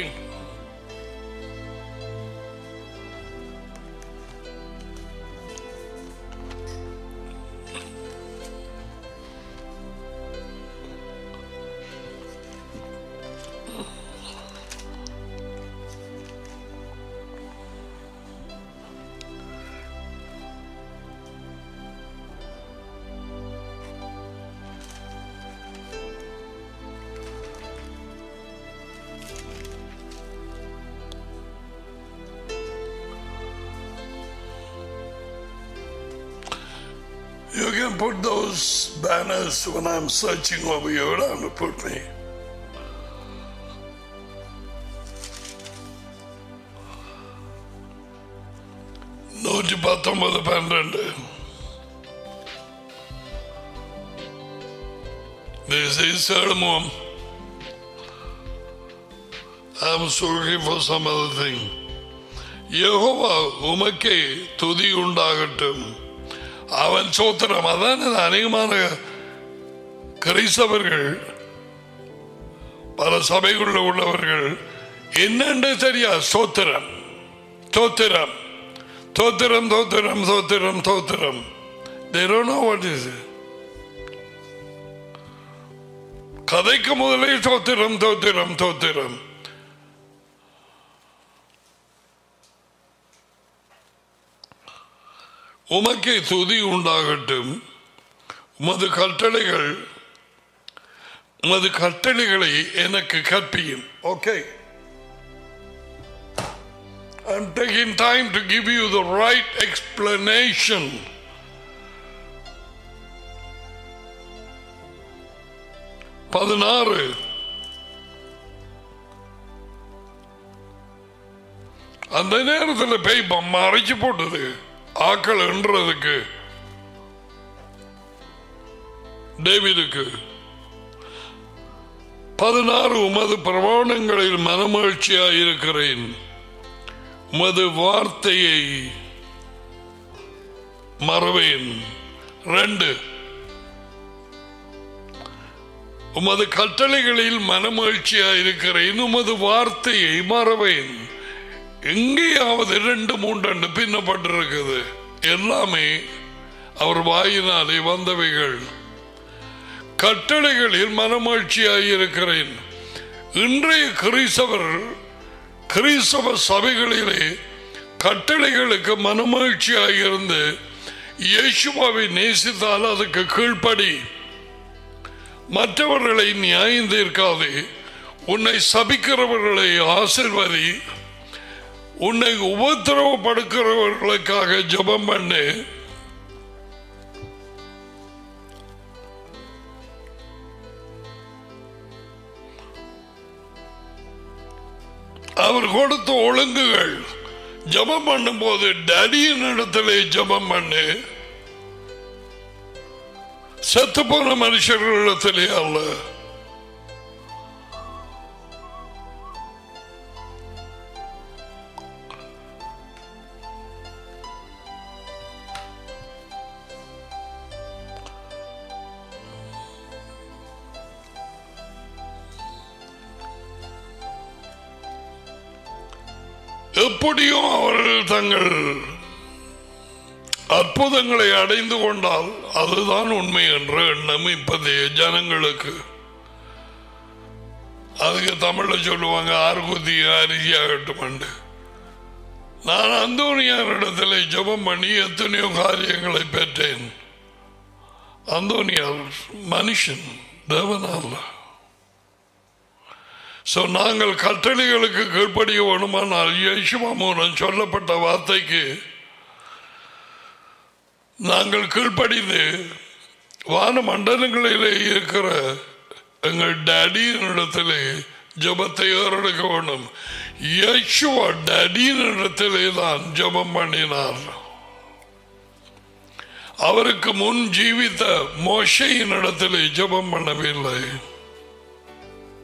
You can put those banners when I'm searching over here down to put me. நூற்றி பத்தொன்பது பன்னிரண்டு This is Solomon. I'm sorry for some other thing. Jehovah உமக்கே துதி உண்டாகட்டும் அவன் சோத்திரம் அதான் இது அநேகமான கிறிஸ்தவர்கள் பல சபைகளில் உள்ளவர்கள் என்னென்று தெரியா சோத்திரம் தோத்திரம் தோத்திரம் தோத்திரம் தோத்திரம் தோத்திரம் They don't know what is it. கதைக்கு முதலே தோத்திரம் தோத்திரம் தோத்திரம் உமக்கே துதி உண்டாகட்டும் உமது கட்டளைகள் உமது கட்டளைகளை எனக்கு கற்பியும் okay I'm taking time to give you the right explanation. பதினாறு அந்த நேரத்தில் பேய் மறைச்சு போட்டது ஆக்கள் என்றதுக்கு டேவிடுக்கு பதினாறு உமது பிரமாணங்களில் மனமகிழ்ச்சியாய் இருக்கிறேன் உமது வார்த்தையை மறவேன் ரெண்டு உமது கட்டளைகளில் மனமகிழ்ச்சியாய் இருக்கிறேன் உமது வார்த்தையை மறவேன் எங்கேயாவது ரெண்டு மூன்று பின்னப்பட்டிருக்குது எல்லாமே அவர் வாயினாலே வந்தவைகள் கட்டளைகளில் மனமகிழ்ச்சியாய் இருக்கிறேன் இன்றைய கிறிஸ்தவர் கிறிஸ்தவ சபைகளிலே கட்டளைகளுக்கு மனமகிழ்ச்சியாக இருந்து இயேசுவாவை நேசித்தால் அதுக்கு கீழ்ப்படி மற்றவர்களை நியாயம் தீர்க்காதே உன்னை சபிக்கிறவர்களை ஆசிர்வதி உன்னை உபத்திரவப்படுக்கிறவர்களுக்காக ஜெபம் பண்ணு அவர் கொடுத்த ஒழுங்குகள் ஜெபம் பண்ணும்போது டடியின் இடத்திலே ஜெபம் பண்ணு செத்து போன மனுஷர்களிடத்திலே அல்ல எப்படியும் அவர்கள் தங்கள் அற்புதங்களை அடைந்து கொண்டால் அதுதான் உண்மை என்ற எண்ணம் இப்பதைய ஜனங்களுக்கு அதுக்கு தமிழ்ல சொல்லுவாங்க ஆர்குதி அரிசியாகட்டும் நான் அந்தோனியாரிடத்தில் ஜெபம் பண்ணி எத்தனையோ காரியங்களை பெற்றேன் அந்தோனியார் மனுஷன் தேவனால சோ நாங்கள் கட்டளைகளுக்கு கீழ்ப்படிய வேணுமானால் யேசுவா மூலம் சொல்லப்பட்ட வார்த்தைக்கு நாங்கள் கீழ்ப்படிந்து வான மண்டலங்களிலே இருக்கிற எங்கள் டேடியின் இடத்திலே ஜபத்தை ஏறெடுக்க வேண்டும் யேசுவா டேடியின் இடத்திலே தான் ஜபம் பண்ணினார் அவருக்கு முன் ஜீவித்த மோஷையின் இடத்திலே ஜபம் பண்ணவில்லை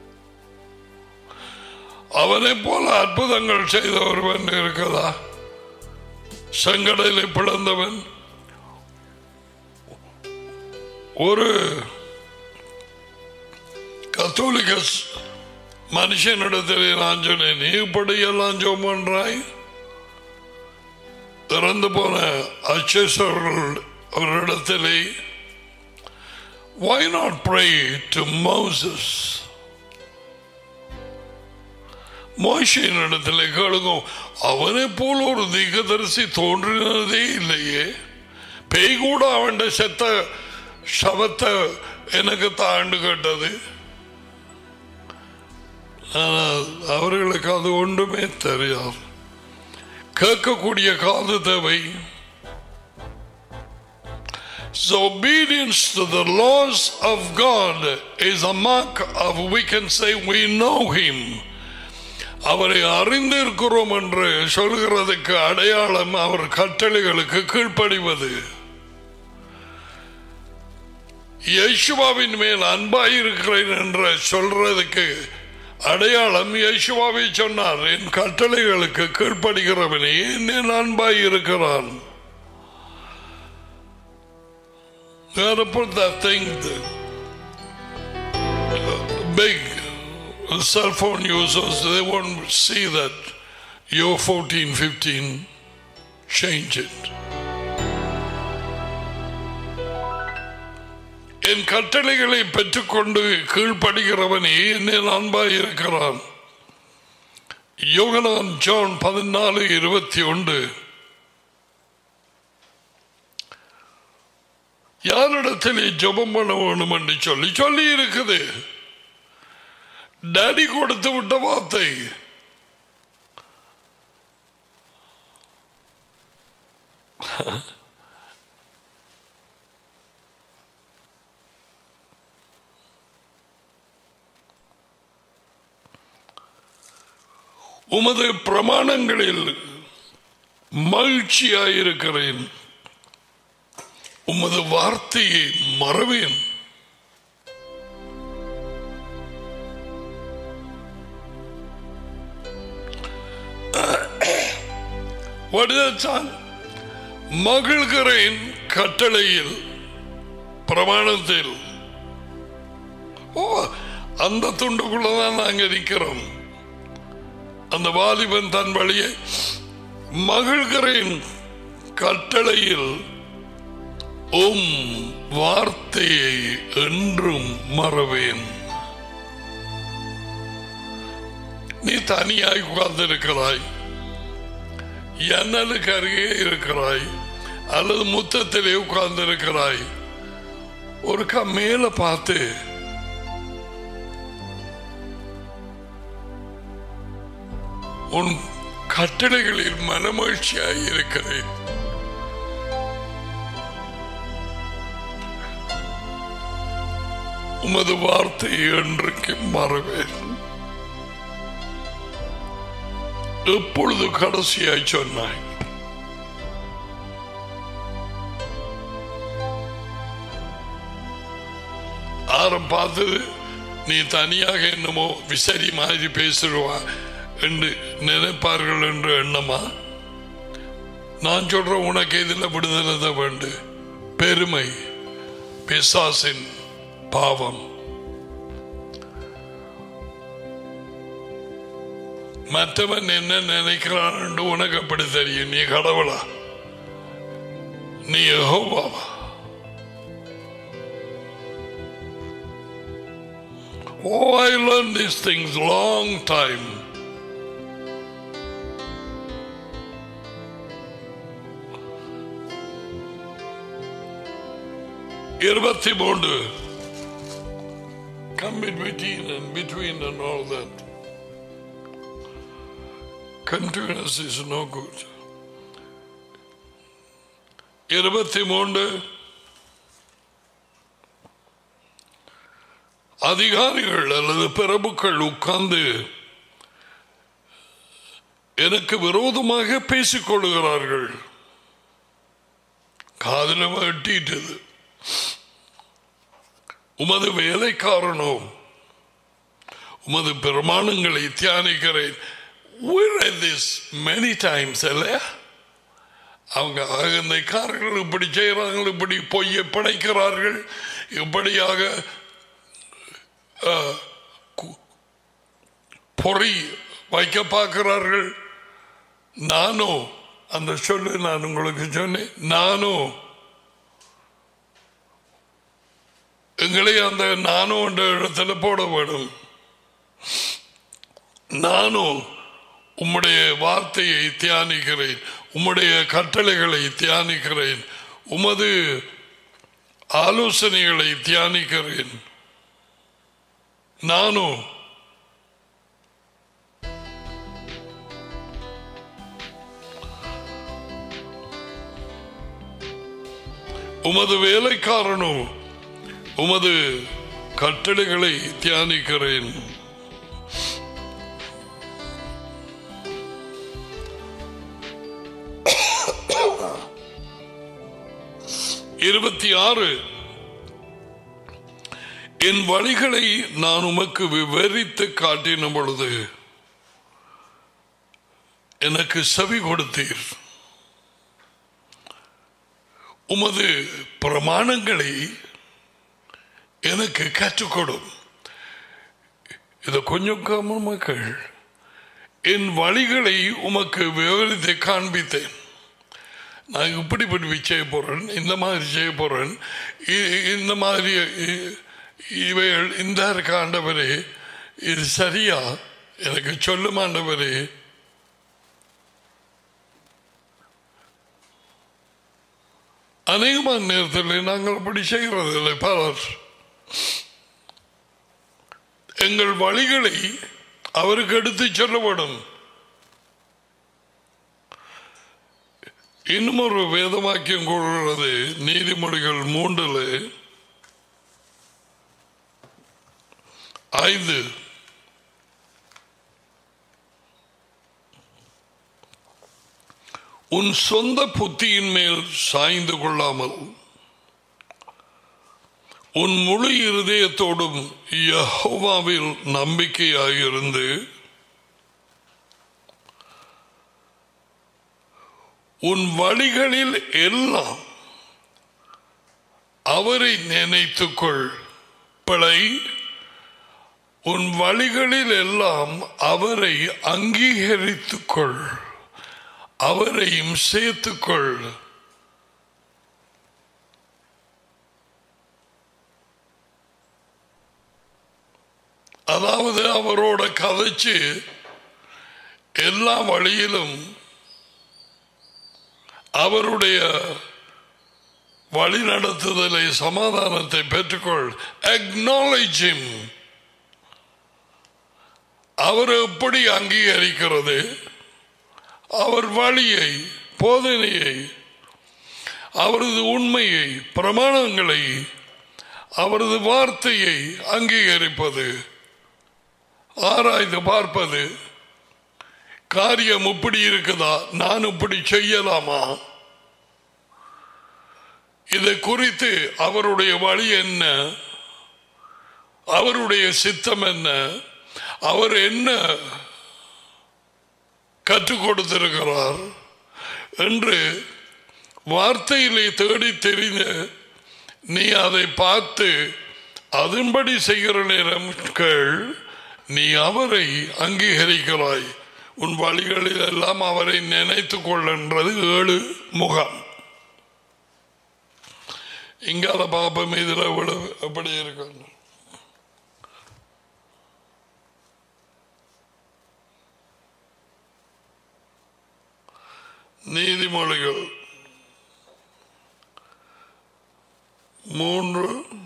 அவனை போல அற்புதங்கள் செய்த ஒருவன் இருக்கதா செங்கடலை பிளந்தவன் ஒரு கத்தோலிக்க ஸ்- மனுஷனிடத்தில் நான் சொன்னேன் நீ இப்படியெல்லாம் ஜோம் பண்றாய் இறந்து போன அச்சேசர்கள் அவரிடத்திலே why not pray to Moses Mohsin இடத்துல கேளுங்க அவனை போல ஒரு தீகதரிசி தோன்றினதே இல்லையே பேய் கூட அவன் செத்த சவத்தை எனக்கு தாண்டு கேட்டது ஆனால் அவர்களுக்கு அது ஒன்றுமே தெரியாது கேட்கக்கூடிய காது தேவை So obedience to the laws of God is a mark of we can say we know him. அவரை அறிந்திருக்கிறோம் என்று சொல்கிறதுக்கு அடையாளம் அவர் கட்டளைகளுக்கு கீழ்ப்படிவது யேசுவாவின் மேல் அன்பாயிருக்கிறேன் என்ற சொல்றதுக்கு அடையாளம் யேசுவாவை சொன்னார் என் கட்டளைகளுக்கு கீழ்ப்படுகிறவனே என் அன்பாய் இருக்கிறான் gotta put that thing the big uh, cell phone users they won't see that you're 14 15 change it என் கட்டளைகளை பெற்றுக்கொண்டு கீழ்ப்படுகிறவனே என்னில் அன்பாய் இருக்கிறான் யோகனான் ஜான் பதினாலு இருபத்தி ஒன்று யாரிடத்தில் ஜெபம் பண்ண வேணும் என்று சொல்லி சொல்லி இருக்குது டாடி கொடுத்து விட்ட வார்த்தை உமது பிரமாணங்களில் மகிழ்ச்சியாயிருக்கிறேன் உமது வார்த்தையை மறவேன் What is that song? மகிழ்கிறேன் கட்டளையில் பிரமாணத்தில் ஓ அந்த துண்டுக்குள்ளதான் நாங்க நிற்கிறோம் அந்த வாலிபன் தன் வழியை மகிழ்கிறேன் கட்டளையில் உம் வார்த்தையை என்றும் மறவேன் நீ தனியாய் உட்கார்ந்திருக்கிறாய் ஜன்னலுக்கு அருகே இருக்கிறாய் அல்லது முத்தத்திலே உட்கார்ந்திருக்கிறாய் ஒரு க மேல பார்த்து உன் கட்டளைகளில் மனமகிழ்ச்சியாய் இருக்கிறேன் உமது வார்த்தை என்றைக்கு மறவேன் எப்பொழுது கடைசியாய் சொன்னாய் ஆரம் பார்த்தது நீ தனியாக என்னமோ விசரி மாதிரி பேசிடுவா என்று நினைப்பார்கள் என்று எண்ணமா நான் சொல்ற உனக்கு இதில் விடுதலை தான் வேண்டு பெருமை பிசாசின் பாவம் மற்றவன் என்ன நினைக்கிறான் என்று உனக்கு அப்படி தெரியும் நீ கடவுளா நீ யெகோவாவா Oh, I learned these things long time. இருபத்தி மூன்று come in between and between and all that. Continuous is no good. இருபத்தி மூன்று அதிகாரிகள் அல்லது பிரபுக்கள் உட்கார்ந்து எனக்கு விரோதமாக பேசிக் கொள்ளுகிறார்கள் காதல வெட்டிட்டது உமது வேலைக்காரனோ உமது பிரமாணங்களை தியானிக்கிறேன் We read this many times இல்லையா அவங்க அகந்தைக்காரர்கள் இப்படி செய்கிறார்கள் இப்படி பொய்யை படைக்கிறார்கள் இப்படியாக அஹ், கு- பொறி வைக்க பார்க்கிறார்கள் நானோ அந்த சொல்லு நான் உங்களுக்கு சொன்னேன் நானோ எங்களை அந்த நானும் என்ற இடத்துல போட வேணும் நானும் உம்முடைய வார்த்தையை தியானிக்கிறேன் உம்முடைய கட்டளைகளை தியானிக்கிறேன் உமது ஆலோசனைகளை தியானிக்கிறேன் நானும் உமது வேலைக்காரனும் உமது கட்டளைகளை தியானிக்கிறேன் இருபத்தி ஆறு என் வழிகளை நான் உமக்கு விவரித்து காட்டின பொழுது எனக்கு செவி கொடுத்தீர் உமது பிரமாணங்களை எனக்கு கற்றுக்கொடும் இதை கொஞ்சம் மக்கள் என் வழிகளை உமக்கு விவரித்து காண்பித்தேன் நான் இப்படி இப்படி செய்ய போறேன் இந்த மாதிரி செய்ய போறேன் இ- இந்த மாதிரி இ- இவைகள் இந்த இருக்க ஆண்டவரே இது சரியா எனக்கு சொல்லும் ஆண்டவரே அநேகமான நேரத்தில் நாங்கள் அப்படி செய்கிறதில்லை பலர் எங்கள் வழிகளை அவருக்கு எடுத்து சொல்லப்படும் இன்னும் ஒரு வேதவாக்கியம் கூறுகிறது நீதிமொழிகள் மூன்றில் ஐந்து உன் சொந்த புத்தியின் மேல் சாய்ந்து கொள்ளாமல் உன் முழு இருதயத்தோடும் யெகோவாவில் நம்பிக்கையாயிருந்து உன் வழிகளில் எல்லாம் அவரை நினைத்துக்கொள் பிழை உன் வழிகளில் எல்லாம் அவரை அங்கீகரித்துக்கொள் அவரையும் சேர்த்துக்கொள் அதாவது அவரோட கதைச்சு எல்லா வழியிலும் அவருடைய வழி நடத்துதலை சமாதானத்தை பெற்றுக்கொள் acknowledge him அவர் எப்படி அங்கீகரிக்கிறது அவர் வழியை போதனையை அவரது உண்மையை பிரமாணங்களை அவரது வார்த்தையை அங்கீகரிப்பது ஆராய்ந்து பார்ப்பது காரியம் இப்படி இருக்குதா நான் இப்படி செய்யலாமா இதை குறித்து அவருடைய வழி என்ன அவருடைய சித்தம் என்ன அவர் என்ன கற்றுக் கொடுத்திருக்கிறார் என்று வார்த்தையிலே தேடி தெரிந்து நீ அதை பார்த்து அதன்படி செய்கிற நேரங்கள் நீ அவரை அங்கீகரிக்கிறாய் உன் வழிகளில் எல்லாம் அவரை நினைத்துக் கொள்ளன்றது ஏழு முகம் இங்கால பாப்பம் இதுல எவ்வளவு எப்படி இருக்கு நீதிமொழிகள் மூன்று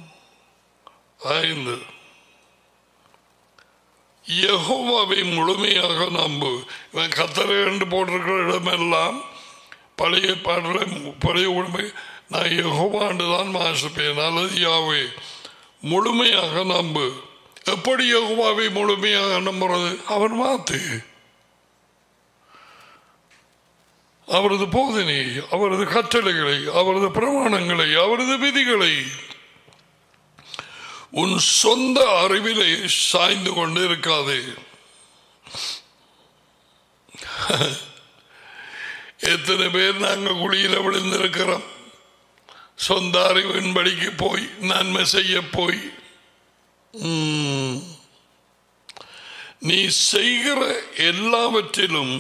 ஐந்து யெகோவாவை முழுமையாக நம்பு இவன் கத்தரை என்று போட்டிருக்கிற இடமெல்லாம் பழைய பாடல பழைய உண்மை நான் யெகோவாண்டு தான் வாசிப்பேன் அல்லது யாவே முழுமையாக நம்பு எப்படி யெகோவாவை முழுமையாக நம்புறது அவன் மாத்து அவரது போதனை அவரது கட்டளைகளை அவரது பிரமாணங்களை அவரது விதிகளை உன் சொந்த அறிவிலே சாய்ந்து கொண்டு இருக்காது எத்தனை பேர் நாங்கள் குழியில விழுந்திருக்கிறோம் சொந்த அறிவின்படிக்கு போய் நன்மை செய்ய போய் ம், நீ செய்கிற எல்லாவற்றிலும்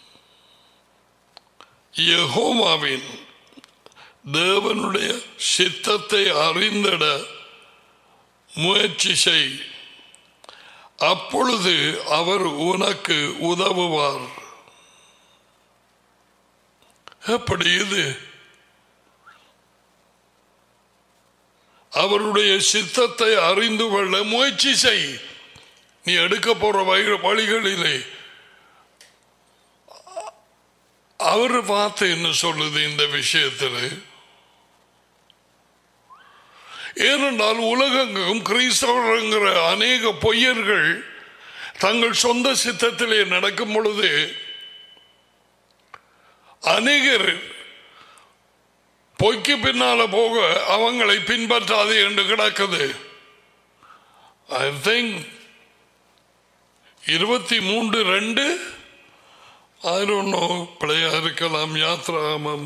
யெகோவாவின் தேவனுடைய சித்தத்தை அறிந்திட முயற்சி செய் அப்பொழுது அவர் உனக்கு உதவுவார் எப்படி இது அவருடைய சித்தத்தை அறிந்து கொள்ள முயற்சி செய் நீ எடுக்க போற வழி- வழிகளிலே அவர் வார்த்தை என்ன சொல்லுது இந்த விஷயத்தில் ஏனென்றால் உலகெங்கும் கிறிஸ்தவர்ங்கிற அநேக பொய்யர்கள் தங்கள் சொந்த சித்தத்திலே நடக்கும் பொழுது அநேகர் பொய்க்கு பின்னால போக அவங்களை பின்பற்றாது என்று கிடக்குது ஐ திங்க் இருபத்தி மூன்று ரெண்டு I don't know பிழையா இருக்கலாம் யாத்ராமம்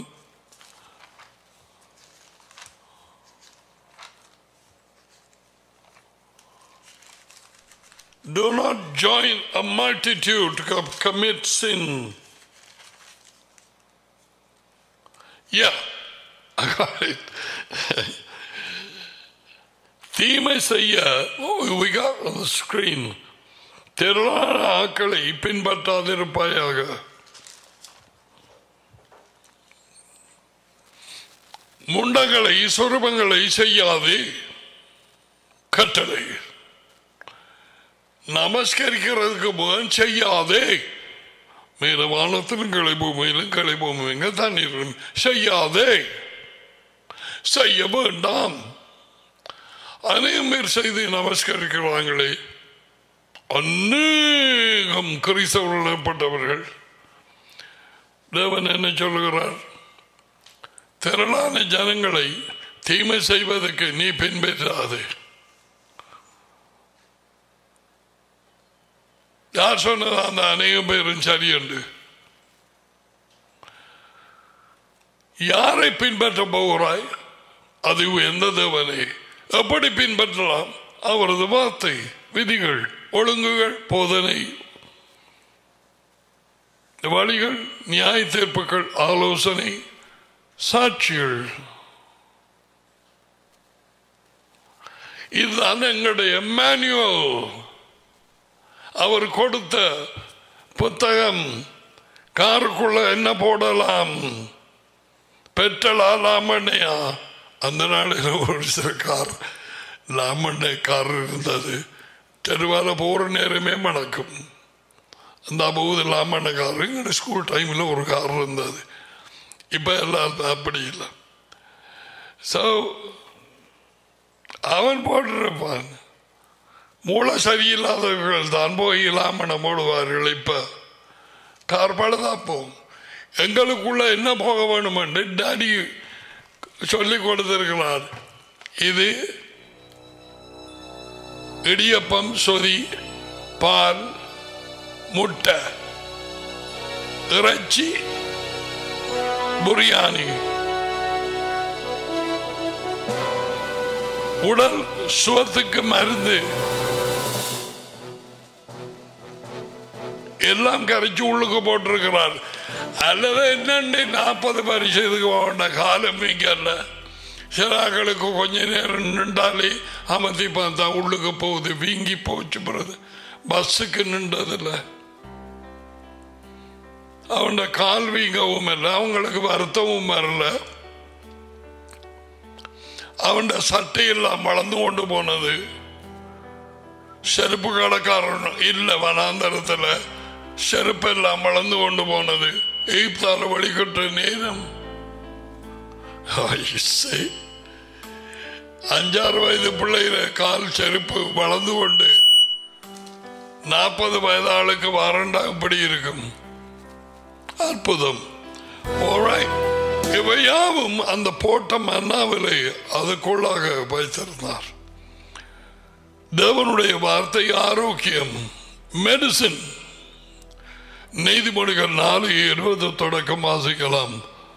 Do not join a multitude to com- commit sin. Yeah, I got it. தீமை செய்ய oh, we got on the screen திரளான ஆக்களை பின்பற்றாதிருப்பாயாக முண்டங்களை சொருபங்களை செய்யாதே கட்டளை நமஸ்கரிக்கிறதுக்கு முதல் செய்யாதே மேல வானத்திலும் கிளை பூமியிலும் கிளை பூமிங்க தண்ணீரும் செய்யாதே செய்ய வேண்டாம் அநேகம் பேர் செய்து நமஸ்கரிக்கிறாங்களே அநேகம் கிறிஸ்தவர்களப்பட்டவர்கள் தேவன் என்ன சொல்லுகிறார் திரளான ஜனங்களை தீமை செய்வதற்கு நீ பின்பற்றாதே யார் சொன்னது அந்த அநேகம் பேரும் சரியென்று யாரை பின்பற்ற போகிறாய் அது எந்த தேவனை எப்படி பின்பற்றலாம் அவரது வார்த்தை விதிகள் ஒழுங்குகள் போதனை வழிகள் நியாய தீர்ப்புகள் ஆலோசனை சாட்சிகள் இதுதான் எங்களுடைய மேனுவல் அவர் கொடுத்த புத்தகம் காருக்குள்ள என்ன போடலாம் பெட்ரோலா லாமண்ணையா அந்த நாளில் ஒரு சில கார் லாமண்ணை கார் இருந்தது தெருவால போகிற நேரமே மணக்கும் அந்த அப்போது லாமண்ண கார் எங்களோட ஸ்கூல் டைமில் ஒரு கார் இருந்தது இப்போ எல்லாம் அப்படி இல்லை ஸோ அவன் போட்டிருப்பான் மூளை சரியில்லாதவர்கள் தான் போய் இல்லாம போடுவார்கள் இப்ப கார் பழுதாப்போம் எங்களுக்குள்ள என்ன போக வேணும் என்று டாடி சொல்லிக் கொடுத்திருக்கிறார் இது இடியப்பம் சொதி பால் முட்டை இறைச்சி பிரியாணி உடல் சுவத்துக்கு மருந்து எல்லாம் கரைச்சு உள்ளுக்கு போட்டிருக்கிறார் அல்லது என்னண்டு நாற்பது பரிசத்துக்கு போன காலம் இங்கல்ல சிலாக்களுக்கு கொஞ்ச நேரம் நின்றாலே அமர்த்தி பார்த்தா உள்ளுக்கு போகுது வீங்கி போச்சு பிறகு பஸ்ஸுக்கு நின்றதில்ல அவன கால் வீங்கவும் இல்லை அவங்களுக்கு வருத்தமும் வரல அவன் சட்டையெல்லாம் வளர்ந்து கொண்டு போனது செருப்பு கடைக்காரன் இல்லை வனாந்தரத்தில் செருப்பெல்லாம் வளர்ந்து கொண்டு போனது எய்ப்தால வழிகட்ட நேரம் ஐயோ, அஞ்சாறு வயது பிள்ளையில கால் செருப்பு வளர்ந்து கொண்டு நாற்பது வயது ஆளுக்கு வாரண்டா இப்படி இருக்கும் அற்புதம் Alright. இவை யாவும் அந்த போட்ட மன்னாவிலை அதுக்குள்ளாக வைத்திருந்தார் தேவனுடைய வார்த்தை ஆரோக்கியம் மெடிசின் நீதிமொழிகள் நாலு இருபது தொடக்கம் வாசிக்கலாம்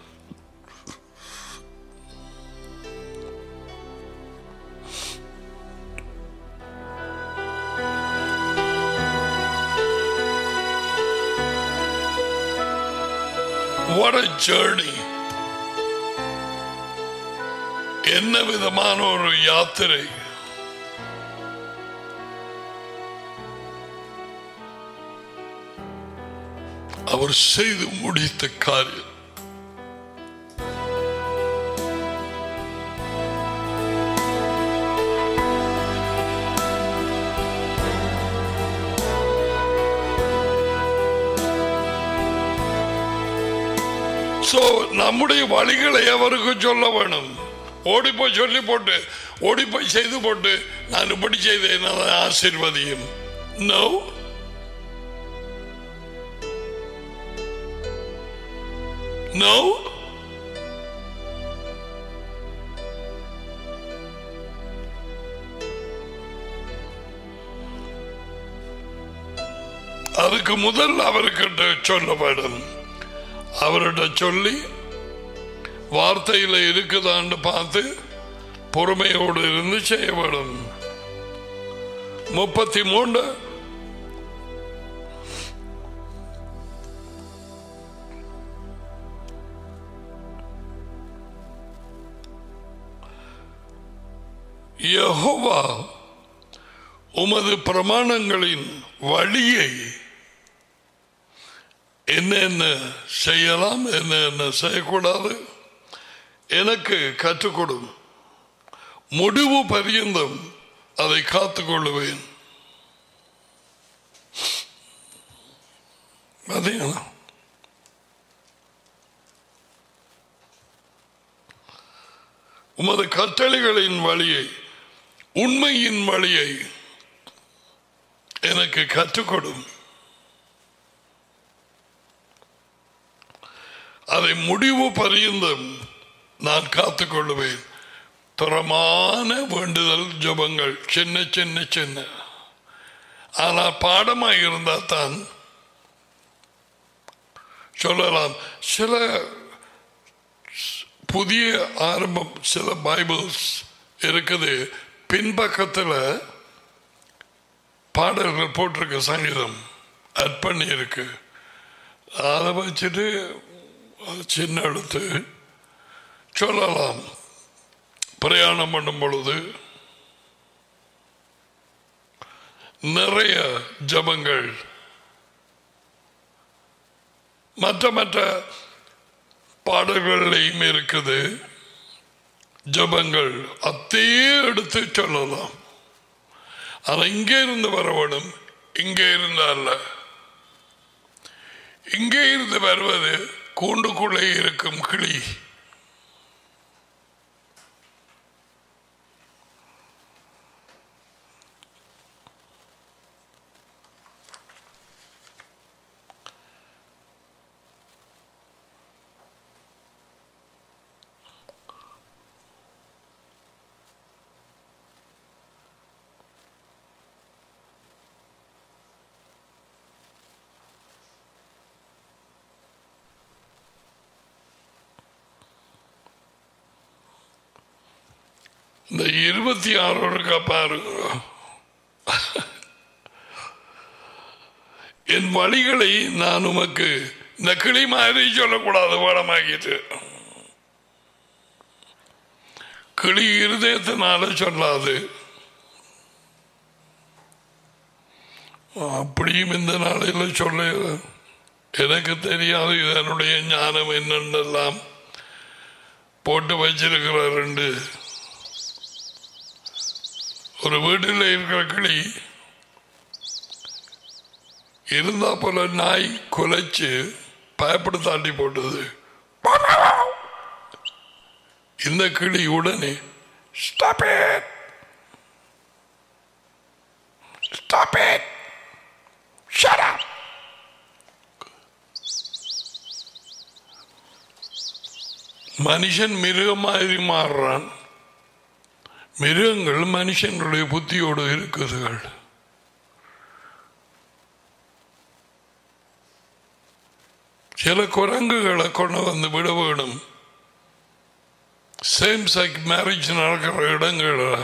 What a journey. என்ன விதமான ஒரு யாத்திரை அவர் செய்து முடித்த காரியம் சோ நம்முடைய வழிகளை அவருக்கு சொல்ல வேணும் ஓடி போய் சொல்லி போட்டு ஓடி போய் செய்து போட்டு நான் இப்படி செய்தேன் அதை ஆசீர்வதியும் நோ நோ அதுக்கு முதல் அவர்கிட்ட சொல்ல வேண்டும் அவர்கிட்ட சொல்லி வார்த்தையில இருக்குதான்னு பார்த்து பொறுமையோடு இருந்து செய்ய வேண்டும் முப்பத்தி மூன்று யெகோவா உமது பிரமாணங்களின் வழியை என்னென்ன செய்யலாம் என்னென்ன செய்யக்கூடாது எனக்கு கற்றுக் கொடும் முடிவு பரியந்தம் அதை காத்துக்கொள்ளுவேன் பார்த்தீங்களா உமது கட்டளைகளின் வழியை உண்மையின் வழியை எனக்கு கற்றுக்கொடும் அதை முடிவு பரியந்தம் நான் காத்துக்கொள்ளுவேன் தரமான வேண்டுதல் ஜபங்கள் சின்ன சின்ன சின்ன ஆனால் பாடமாக இருந்தால் தான் சொல்லலாம் சில புதிய ஆரம்பம் சில பைபிள்ஸ் இருக்குது பின்பக்கத்தில் பாடல்கள் போட்டிருக்க சங்கீதம் அட் பண்ணி இருக்கு அதை வச்சுட்டு சின்ன எடுத்து சொல்லலாம் பிரயாணம் பண்ணும் பொழுது நிறைய ஜபங்கள் மற்ற மற்ற பாடல்கள்லையும் இருக்குது ஜபங்கள் அத்தையே எடுத்து சொல்லலாம் ஆனா இங்கே இருந்து வர வேணும் இங்கே இருந்து அல்ல இங்கே இருந்து வருவது கூண்டுக்குள்ளே இருக்கும் கிளி இந்த இருபத்தி ஆறு இருக்கா பாருங்க என் வழிகளை நான் உமக்கு இந்த கிளி மாதிரி சொல்லக்கூடாது பாடமாக்கிட்டு கிளி இருதயத்தினால சொல்லாது அப்படியும் இந்த நாளையில் சொல்ல எனக்கு தெரியாது இதனுடைய ஞானம் என்னென்னலாம் போட்டு வச்சிருக்கிற ரெண்டு ஒரு வீட்டில் இருக்கிற கிளி இருந்தா போல நாய் குலைச்சு பயப்பட தாண்டி போட்டது இந்த கிளி உடனே stop it stop it shut up மனுஷன் மிருகம் மாதிரி மாறுறான் மிருகங்கள் மனுஷனுடைய புத்தியோடு இருக்குதுகள் சில குரங்குகளை கொண்டு வந்து விட வேணும் சேம் செக் மேரேஜ் நடக்கிற இடங்களில்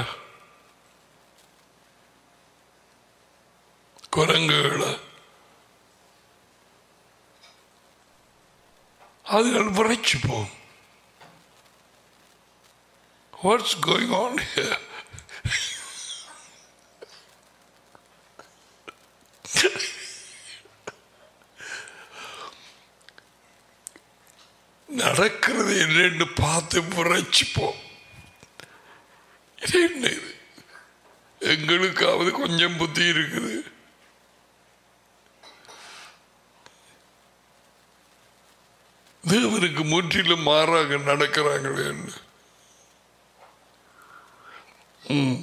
குரங்குகளை அதுகள் விரைச்சு போகும் What's going on here? நடக்கிறது என்னன்னு பார்த்து முறைச்சுப்போம் இது என்ன இது எங்களுக்காவது கொஞ்சம் புத்தி இருக்குது தேவனுக்கு முற்றிலும் மாறாக நடக்கிறாங்களே ம்.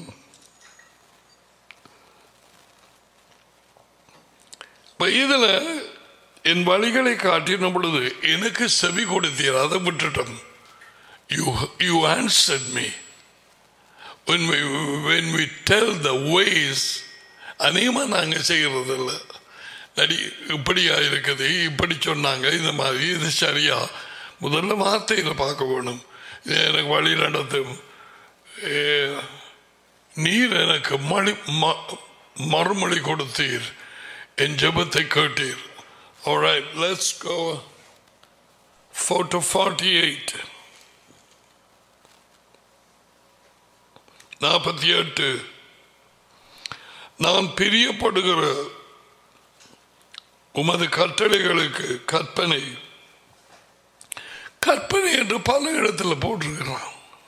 இப்ப இதுல என் வழிகளை காட்டின பொழுது எனக்கு செவி கொடுத்தீர் அதை விட்டுட்டோம் you you answered me when we when we tell the ways அநேகமாக நாங்கள் செய்கிறதில்ல நடி இப்படியா இருக்குது இப்படி சொன்னாங்க இந்த மாதிரி இது சரியா முதல்ல வார்த்தையில் பார்க்க வேணும் இது எனக்கு வழி நடத்தும் ஏ, நீர் எனக்கு மழி ம- மறுமொழி கொடுத்தீர் என் ஜெபத்தை கேட்டீர் Alright, let's go. Photo 48. நாற்பத்தி எட்டு நான் பிரியப்படுகிற உமது கட்டளைகளுக்கு கற்பனை கற்பனை என்று பல இடத்துல போட்டிருக்கிறான்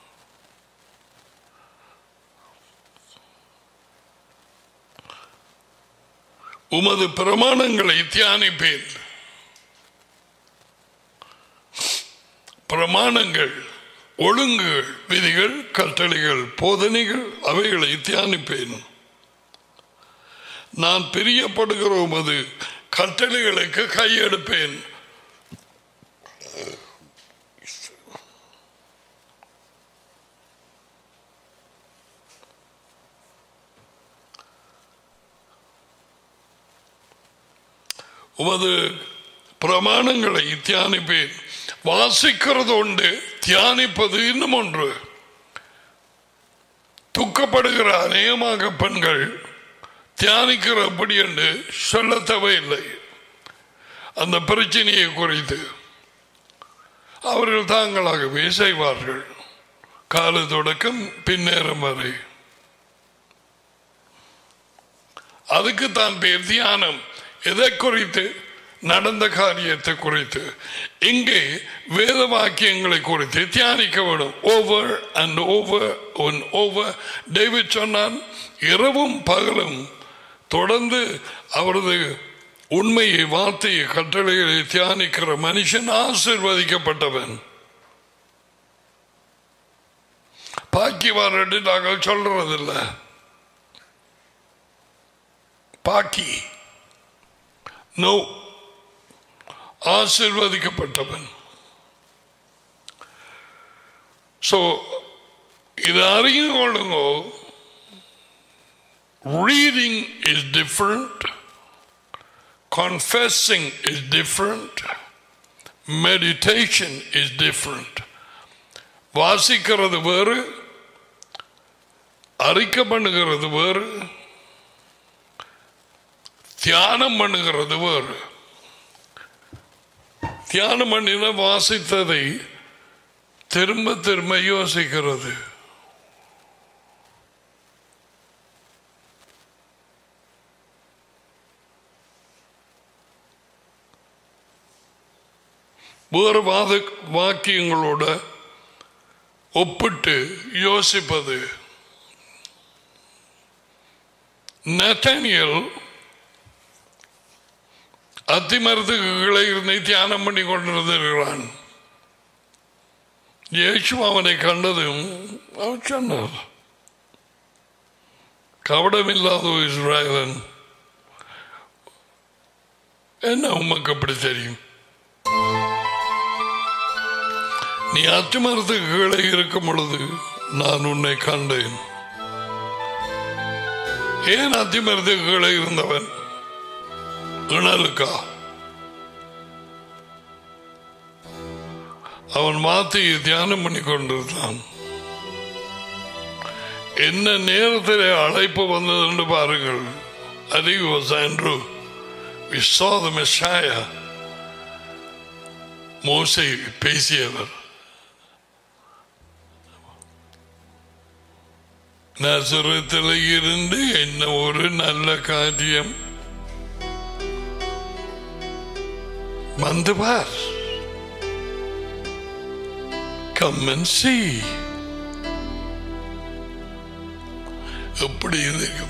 உமது பிரமாணங்களை தியானிப்பேன் பிரமாணங்கள் ஒழுங்குகள் விதிகள் கட்டளைகள் போதனைகள் அவைகளை தியானிப்பேன் நான் பிரியப்படுகிற உமது கட்டளைகளுக்கு கையெடுப்பேன் உமது பிரமாணங்களை தியானிப்பேன் வாசிக்கிறது உண்டு தியானிப்பது இன்னும் ஒன்று துக்கப்படுகிற அநேகமாக பெண்கள் தியானிக்கிறபடி என்று சொல்ல தேவையில்லை அந்த பிரச்சனையை குறித்து அவர்கள் தாங்களாகவே செய்வார்கள் காலை தொடக்கம் பின்னேறம் வரை அதுக்கு தான் பேர் தியானம் எதை குறித்து நடந்த காரியத்தை குறித்து இங்கே வேத வாக்கியங்களை குறித்து தியானிக்க வேண்டும் over and over on over David சொன்னான் இரவும் பகலும் தொடர்ந்து அவரது உண்மையை வார்த்தையை கட்டளைகளை தியானிக்கிற மனுஷன் ஆசிர்வதிக்கப்பட்டவன் பாக்கிவார் என்று நாங்கள் சொல்றதில்லை பாக்கி நோ ஆசிர்வதிக்கப்பட்டவன் ஸோ இதை அறிந்து கொள்ளுங்க reading is different confessing is different meditation is different வாசிக்கிறது வேறு அறிக்கை பண்ணுகிறது வேறு தியானம் பண்ணுகிறது வேறு தியானம் பண்ணின வாசித்ததை திரும்ப திரும்ப யோசிக்கிறது வேறு வாத வாக்கியங்களோட ஒப்பிட்டு யோசிப்பது நத்தானியல் அத்திமரத்துக்குகளை இருந்து தியானம் பண்ணி கொண்டிருந்திருக்கிறான் இயேசு அவனை கண்டதும் அவன் சொன்னார் கவடமில்லாத இஸ்ராயலன் என்ன உமக்கு அப்படி தெரியும் நீ அத்திமரத்துக்கு கீழே இருக்கும் பொழுது நான் உன்னை கண்டேன் ஏன் அத்திமரத்துக்கு கீழே இருந்தவன் இணலுக்கா அவன் வார்த்தையை தியானம் பண்ணி கொண்டிருந்தான் என்ன நேரத்தில் அழைப்பு வந்தது என்று பாருங்கள் அறிவு Andrew we saw the Messiah மோசை பேசியவர் நசுரத்தில் இருந்து என்ன ஒரு நல்ல காரியம் வந்து பார் கம் and see எப்படி இருக்கும்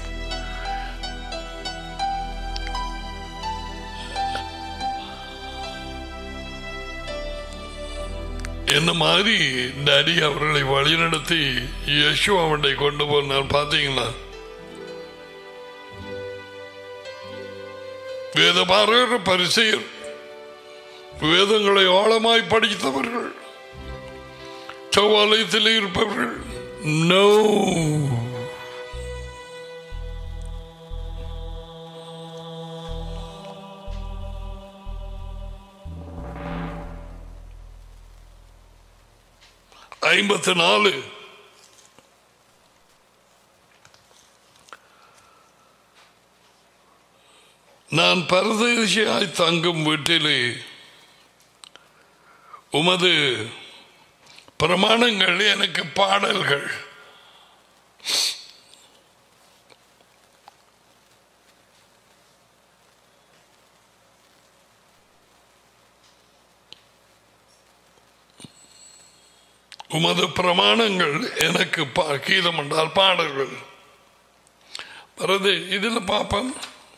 என்ன மாதிரி டாடி அவர்களை வழிநடத்தி யசு அவனை கொண்டு போனார் பாத்தீங்களா வேத பாரகர் பரிசெயர் வேதங்களை ஆழமாய் படித்தவர்கள் செவ்வாலயத்தில் இருப்பவர்கள் நோ ஐம்பத்தி நாலு நான் பரதேசியாய் தங்கும் வீட்டிலே உமது பிரமாணங்கள் எனக்கு பாடல்கள் உமது பிரமாணங்கள் எனக்கு பா- கீதம் என்றால் பாடல்கள் வருது இதில் பார்ப்போம்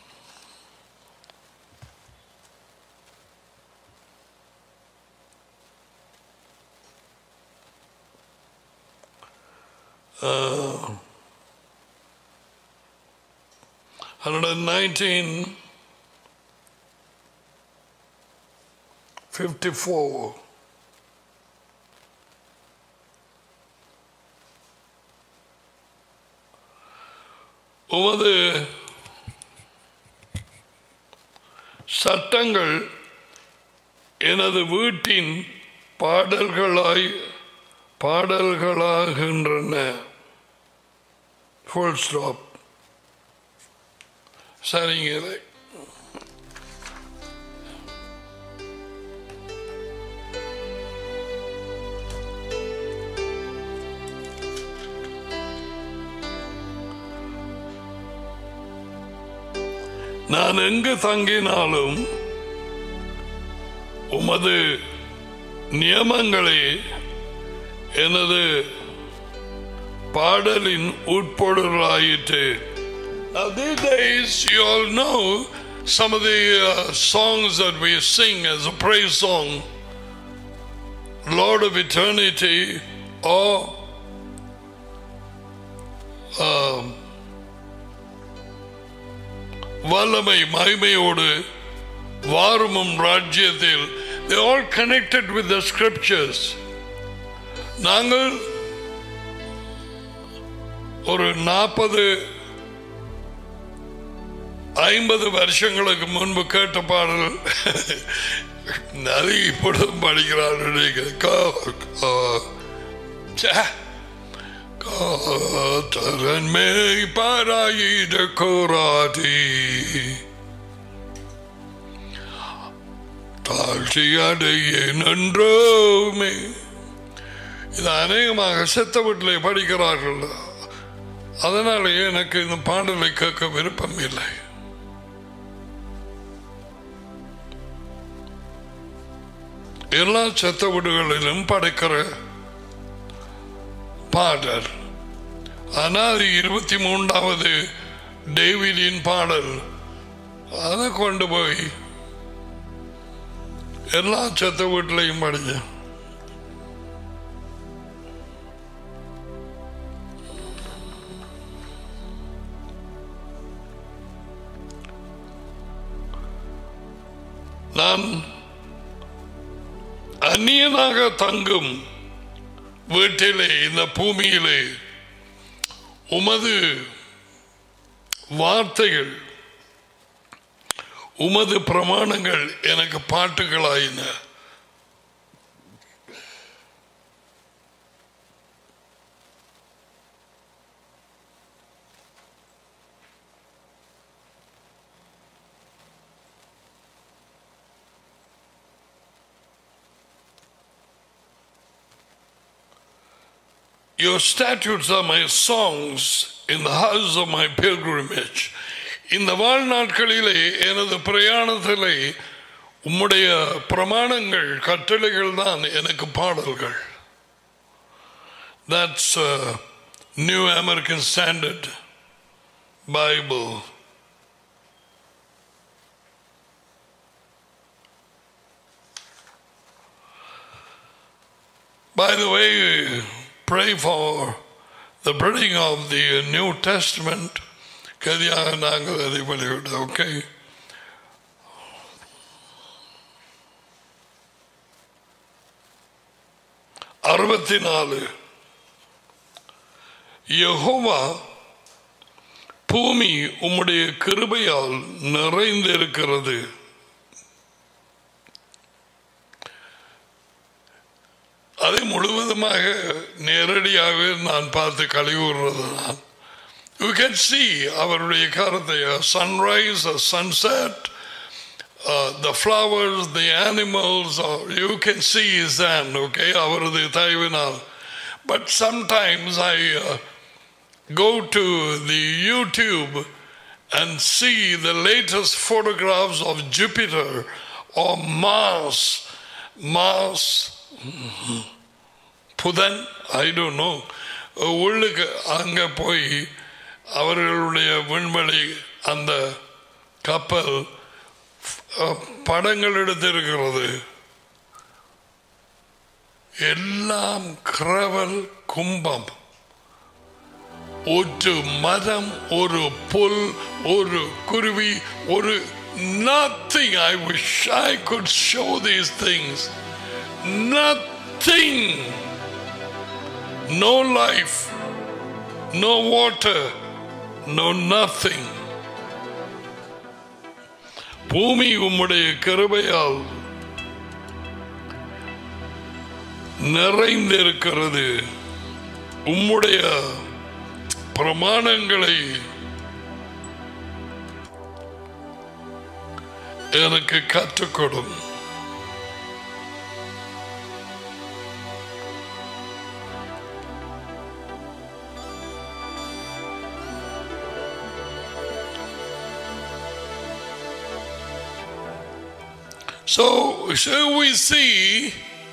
Hundred nineteen fifty four. உமது சட்டங்கள் எனது வீட்டின் பாடல்களாய் பாடல்களாகின்றன ஃபுல் ஸ்டாப் சரிங்க இதை நான் எங்கு தங்கினாலும் உமது நியமங்களே எனது பாடலின் உட்பொருளாயிற்று Now these days you all know some of the uh, songs that we sing as a praise song Lord of Eternity or um, வல்லமை மகிமையோடு வாருமும் ராஜ்யத்தில் they all connected with the scriptures நாங்கள் ஒரு நாற்பது ஐம்பது வருஷங்களுக்கு முன்பு கேட்ட பாடல் நிறைய இப்பொழுதும் படிக்கிறார்கள் நீங்கள் கா- கா- ச்சே. காத்தரன் மேய்ப்பாராயிட கோராதி தாழ்ச்சி அடைய நன்றோமே இது அநேகமாக செத்த வீட்டிலே படிக்கிறார்கள் அதனால எனக்கு இந்த பாடலை கேட்க விருப்பம் இல்லை எல்லா செத்த வீடுகளிலும் படைக்கிற பாடல் ஆனால் இருபத்தி மூன்றாவது டேவிடின் பாடல் அதை கொண்டு போய் எல்லா செத்த வீட்டிலையும் படிச்ச நான் அந்நியனாக தங்கும் வீட்டிலே இந்த பூமியிலே உமது வார்த்தைகள் உமது பிரமாணங்கள் எனக்கு பாட்டுகளாயின Your statutes are my songs in the house of my pilgrimage. இந்த வாழ்நாட்களிலே எனது பிரயாணத்திலே உம்முடைய பிரமாணங்கள் கட்டளைகள் தான் எனக்கு பாடல்கள் That's uh, New American Standard Bible. By the way, pray for the printing of the New Testament. கதியாக நாங்கள் அதை வெளியிட ஓகே அறுபத்தி நாலு யெகோவா பூமி உம்முடைய கிருபையால் நிறைந்திருக்கிறது அதை முழுவதுமாக நேரடியாக நான் பார்த்து கழிவுறது நான் யூ கேன் சி அவருடைய கருத்தை sunrise sunset the flowers the animals you can see his hand okay அவரது தயவினால் but sometimes I go to the YouTube and see the latest photographs of Jupiter or Mars. Mars, புதன் I don't know உள்ளுக்கு அங்கே போய் அவர்களுடைய விண்வெளி அந்த கப்பல் அஹ், படங்கள் எடுத்திருக்கிறது எல்லாம் கிரவல் கும்பம் ஒரு மரம் ஒரு புல் ஒரு குருவி ஒரு nothing I wish I could show these things nothing no life no water no nothing பூமி உம்முடைய கிருபையால் நிறைந்திருக்கிறது உம்முடைய பிரமாணங்களை எனக்கு கற்றுக்கொடும் So, shall we see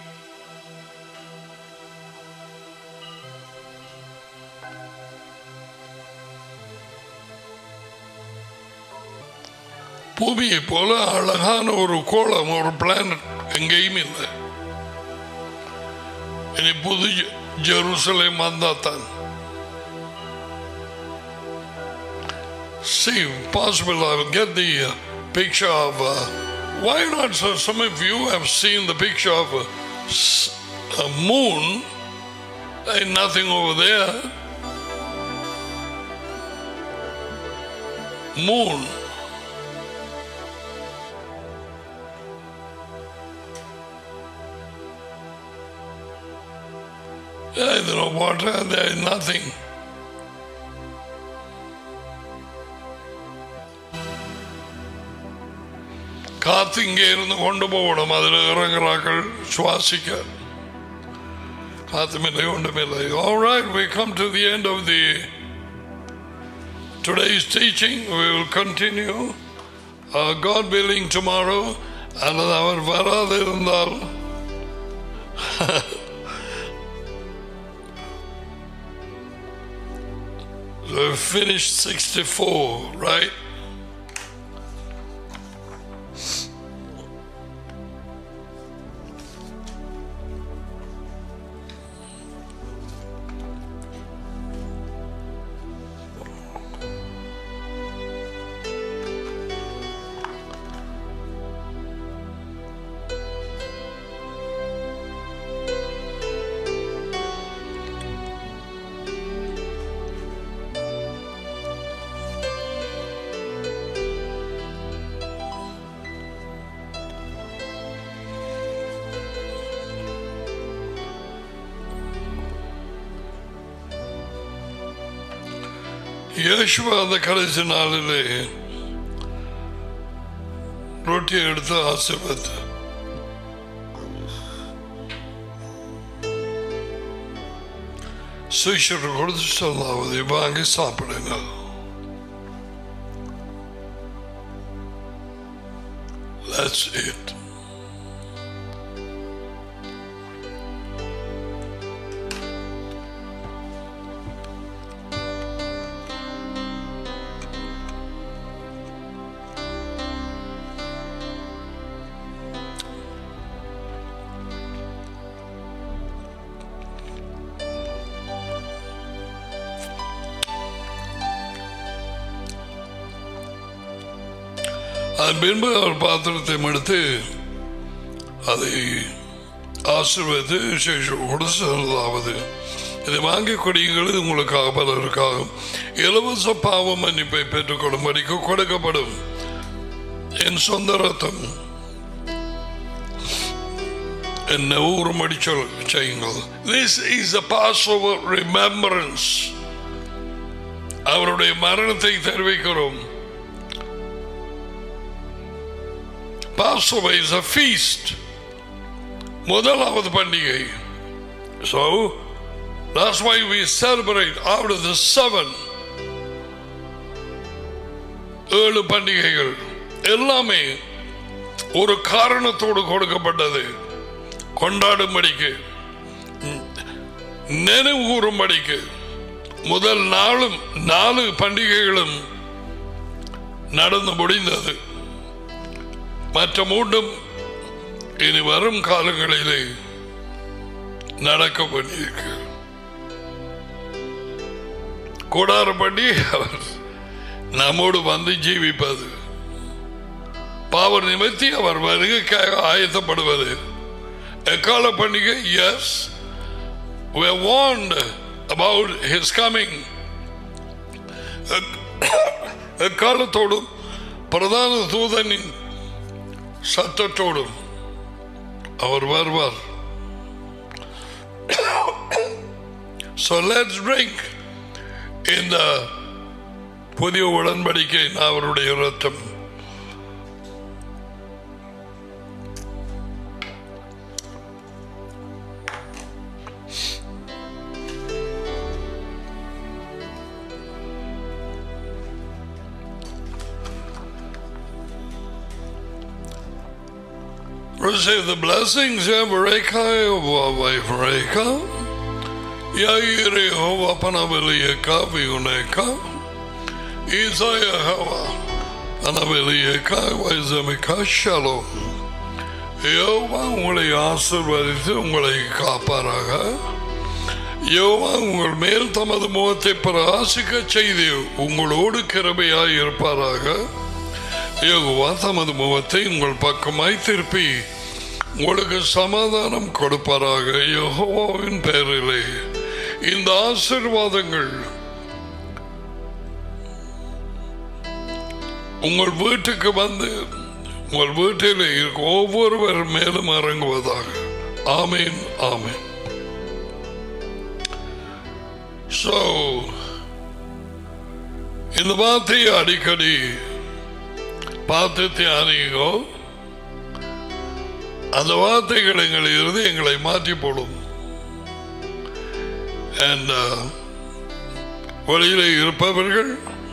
பூமியை போல அழகான ஒரு கோளம் ஒரு பிளானட் எங்கேயும் இல்லை இனி புது ஜெ- ஜெருசலேம் வந்தாத்தான் See, possible I will get the uh, picture of. Uh, why not? So some of you have seen the picture of a, s- a moon. Ain't nothing over there. Moon. Yeah, there's no water, there is nothing. காத்து இங்கே இருந்து கொண்டு போகணும் அதில் இறங்குறார்கள் சுவாசிக்க காத்துமில்லை ஒன்றுமில்லை All right, we come to the end of the today's teaching. We will continue. Uh, God willing tomorrow. அல்லது அவர் வராது இருந்தால் So we finished 64, right? Yeshua அந்த கடைசி நாளிலே ரொட்டி எடுத்து ஆசீர்வத்து சுவிஷர் கொடுத்து சொல்லாவது வாங்கி சாப்பிடுங்க That's it. அதன் பின்பு அவர் பாத்திரத்தை எடுத்து அதை ஆசிர்வதித்து சேஷோடு சொன்னதாவது இதை வாங்கி கொடியுங்கள் இது உங்களுக்காக பலருக்காகும் இலவச பாவ மன்னிப்பை பெற்றுக்கொள்ளும்படிக்கு கொடுக்கப்படும் என் சொந்த ரத்தம் என்ன ஊறுமடி சொல் செய்யுங்கள் this is a passover remembrance அவருடைய மரணத்தை தெரிவிக்கிறோம் Passover is a feast. முதலாவது பண்டிகை So, that's why we celebrate out of the seven. ஏழு பண்டிகைகள் எல்லாமே ஒரு காரணத்தோடு கொடுக்கப்பட்டது கொண்டாடும்படிக்கு நினைவு கூறும்படிக்கு முதல் நாளும் நாலு பண்டிகைகளும் நடந்து முடிந்தது மற்ற மூன்றும் இனி வரும் காலங்களிலே நடக்க வேண்டியிருக்கு கூடார பண்ணி அவர் நம்மோடு வந்து ஜீவிப்பது பாவ நிமித்தி அவர் வருகைக்காக ஆயத்தப்படுவது எக்கால பண்டிகை yes we are warned about his coming எக்காலத்தோடும் பிரதான தூதனின் சத்தத்தோடும் அவர் வருவார் So let's drink இந்த புதிய உடன்படிக்கை அவருடைய ரத்தம் Receive the blessings of Reka, of wife Reka. Yairi Hova Panavelieka, Viuneka. Isaiah Hava Panavelieka, Waizamika Shalom. யோவா உங்களை ஆசிர்வதித்து உங்களை காப்பாராக யோவா உங்கள் மேல் தமது முகத்தை பிரகாசிக்க செய்து உங்களோடு கிருபையாய் இருப்பாராக யோகுவா தமது முகத்தை உங்கள் பக்கமாய் திருப்பி உங்களுக்கு சமாதானம் கொடுப்பாராக யோகோவாவின் பெயரிலே இந்த ஆசிர்வாதங்கள் உங்கள் வீட்டுக்கு வந்து உங்கள் வீட்டில் இருக்கும் ஒவ்வொருவர் மேலும் இறங்குவதாக ஆமீன் ஆமீன் So, இந்த வார்த்தையை அடிக்கடி பார்த்து தியானிங்கோ அந்த வார்த்தைகள் எங்கள் இருந்து எங்களை மாற்றி போடும் And, uh, வெளியிலே இருப்பவர்கள்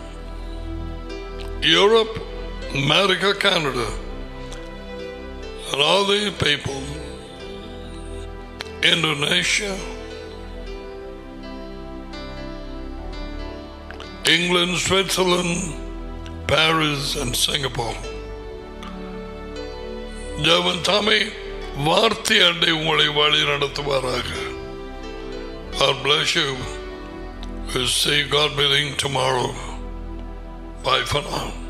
Europe America Canada and all the people Indonesia England Switzerland Paris and Singapore ஜெவன் தாமே வார்த்தை அண்டை உங்களை வழி நடத்துவாராக God bless you. We'll see God willing tomorrow. Bye for now.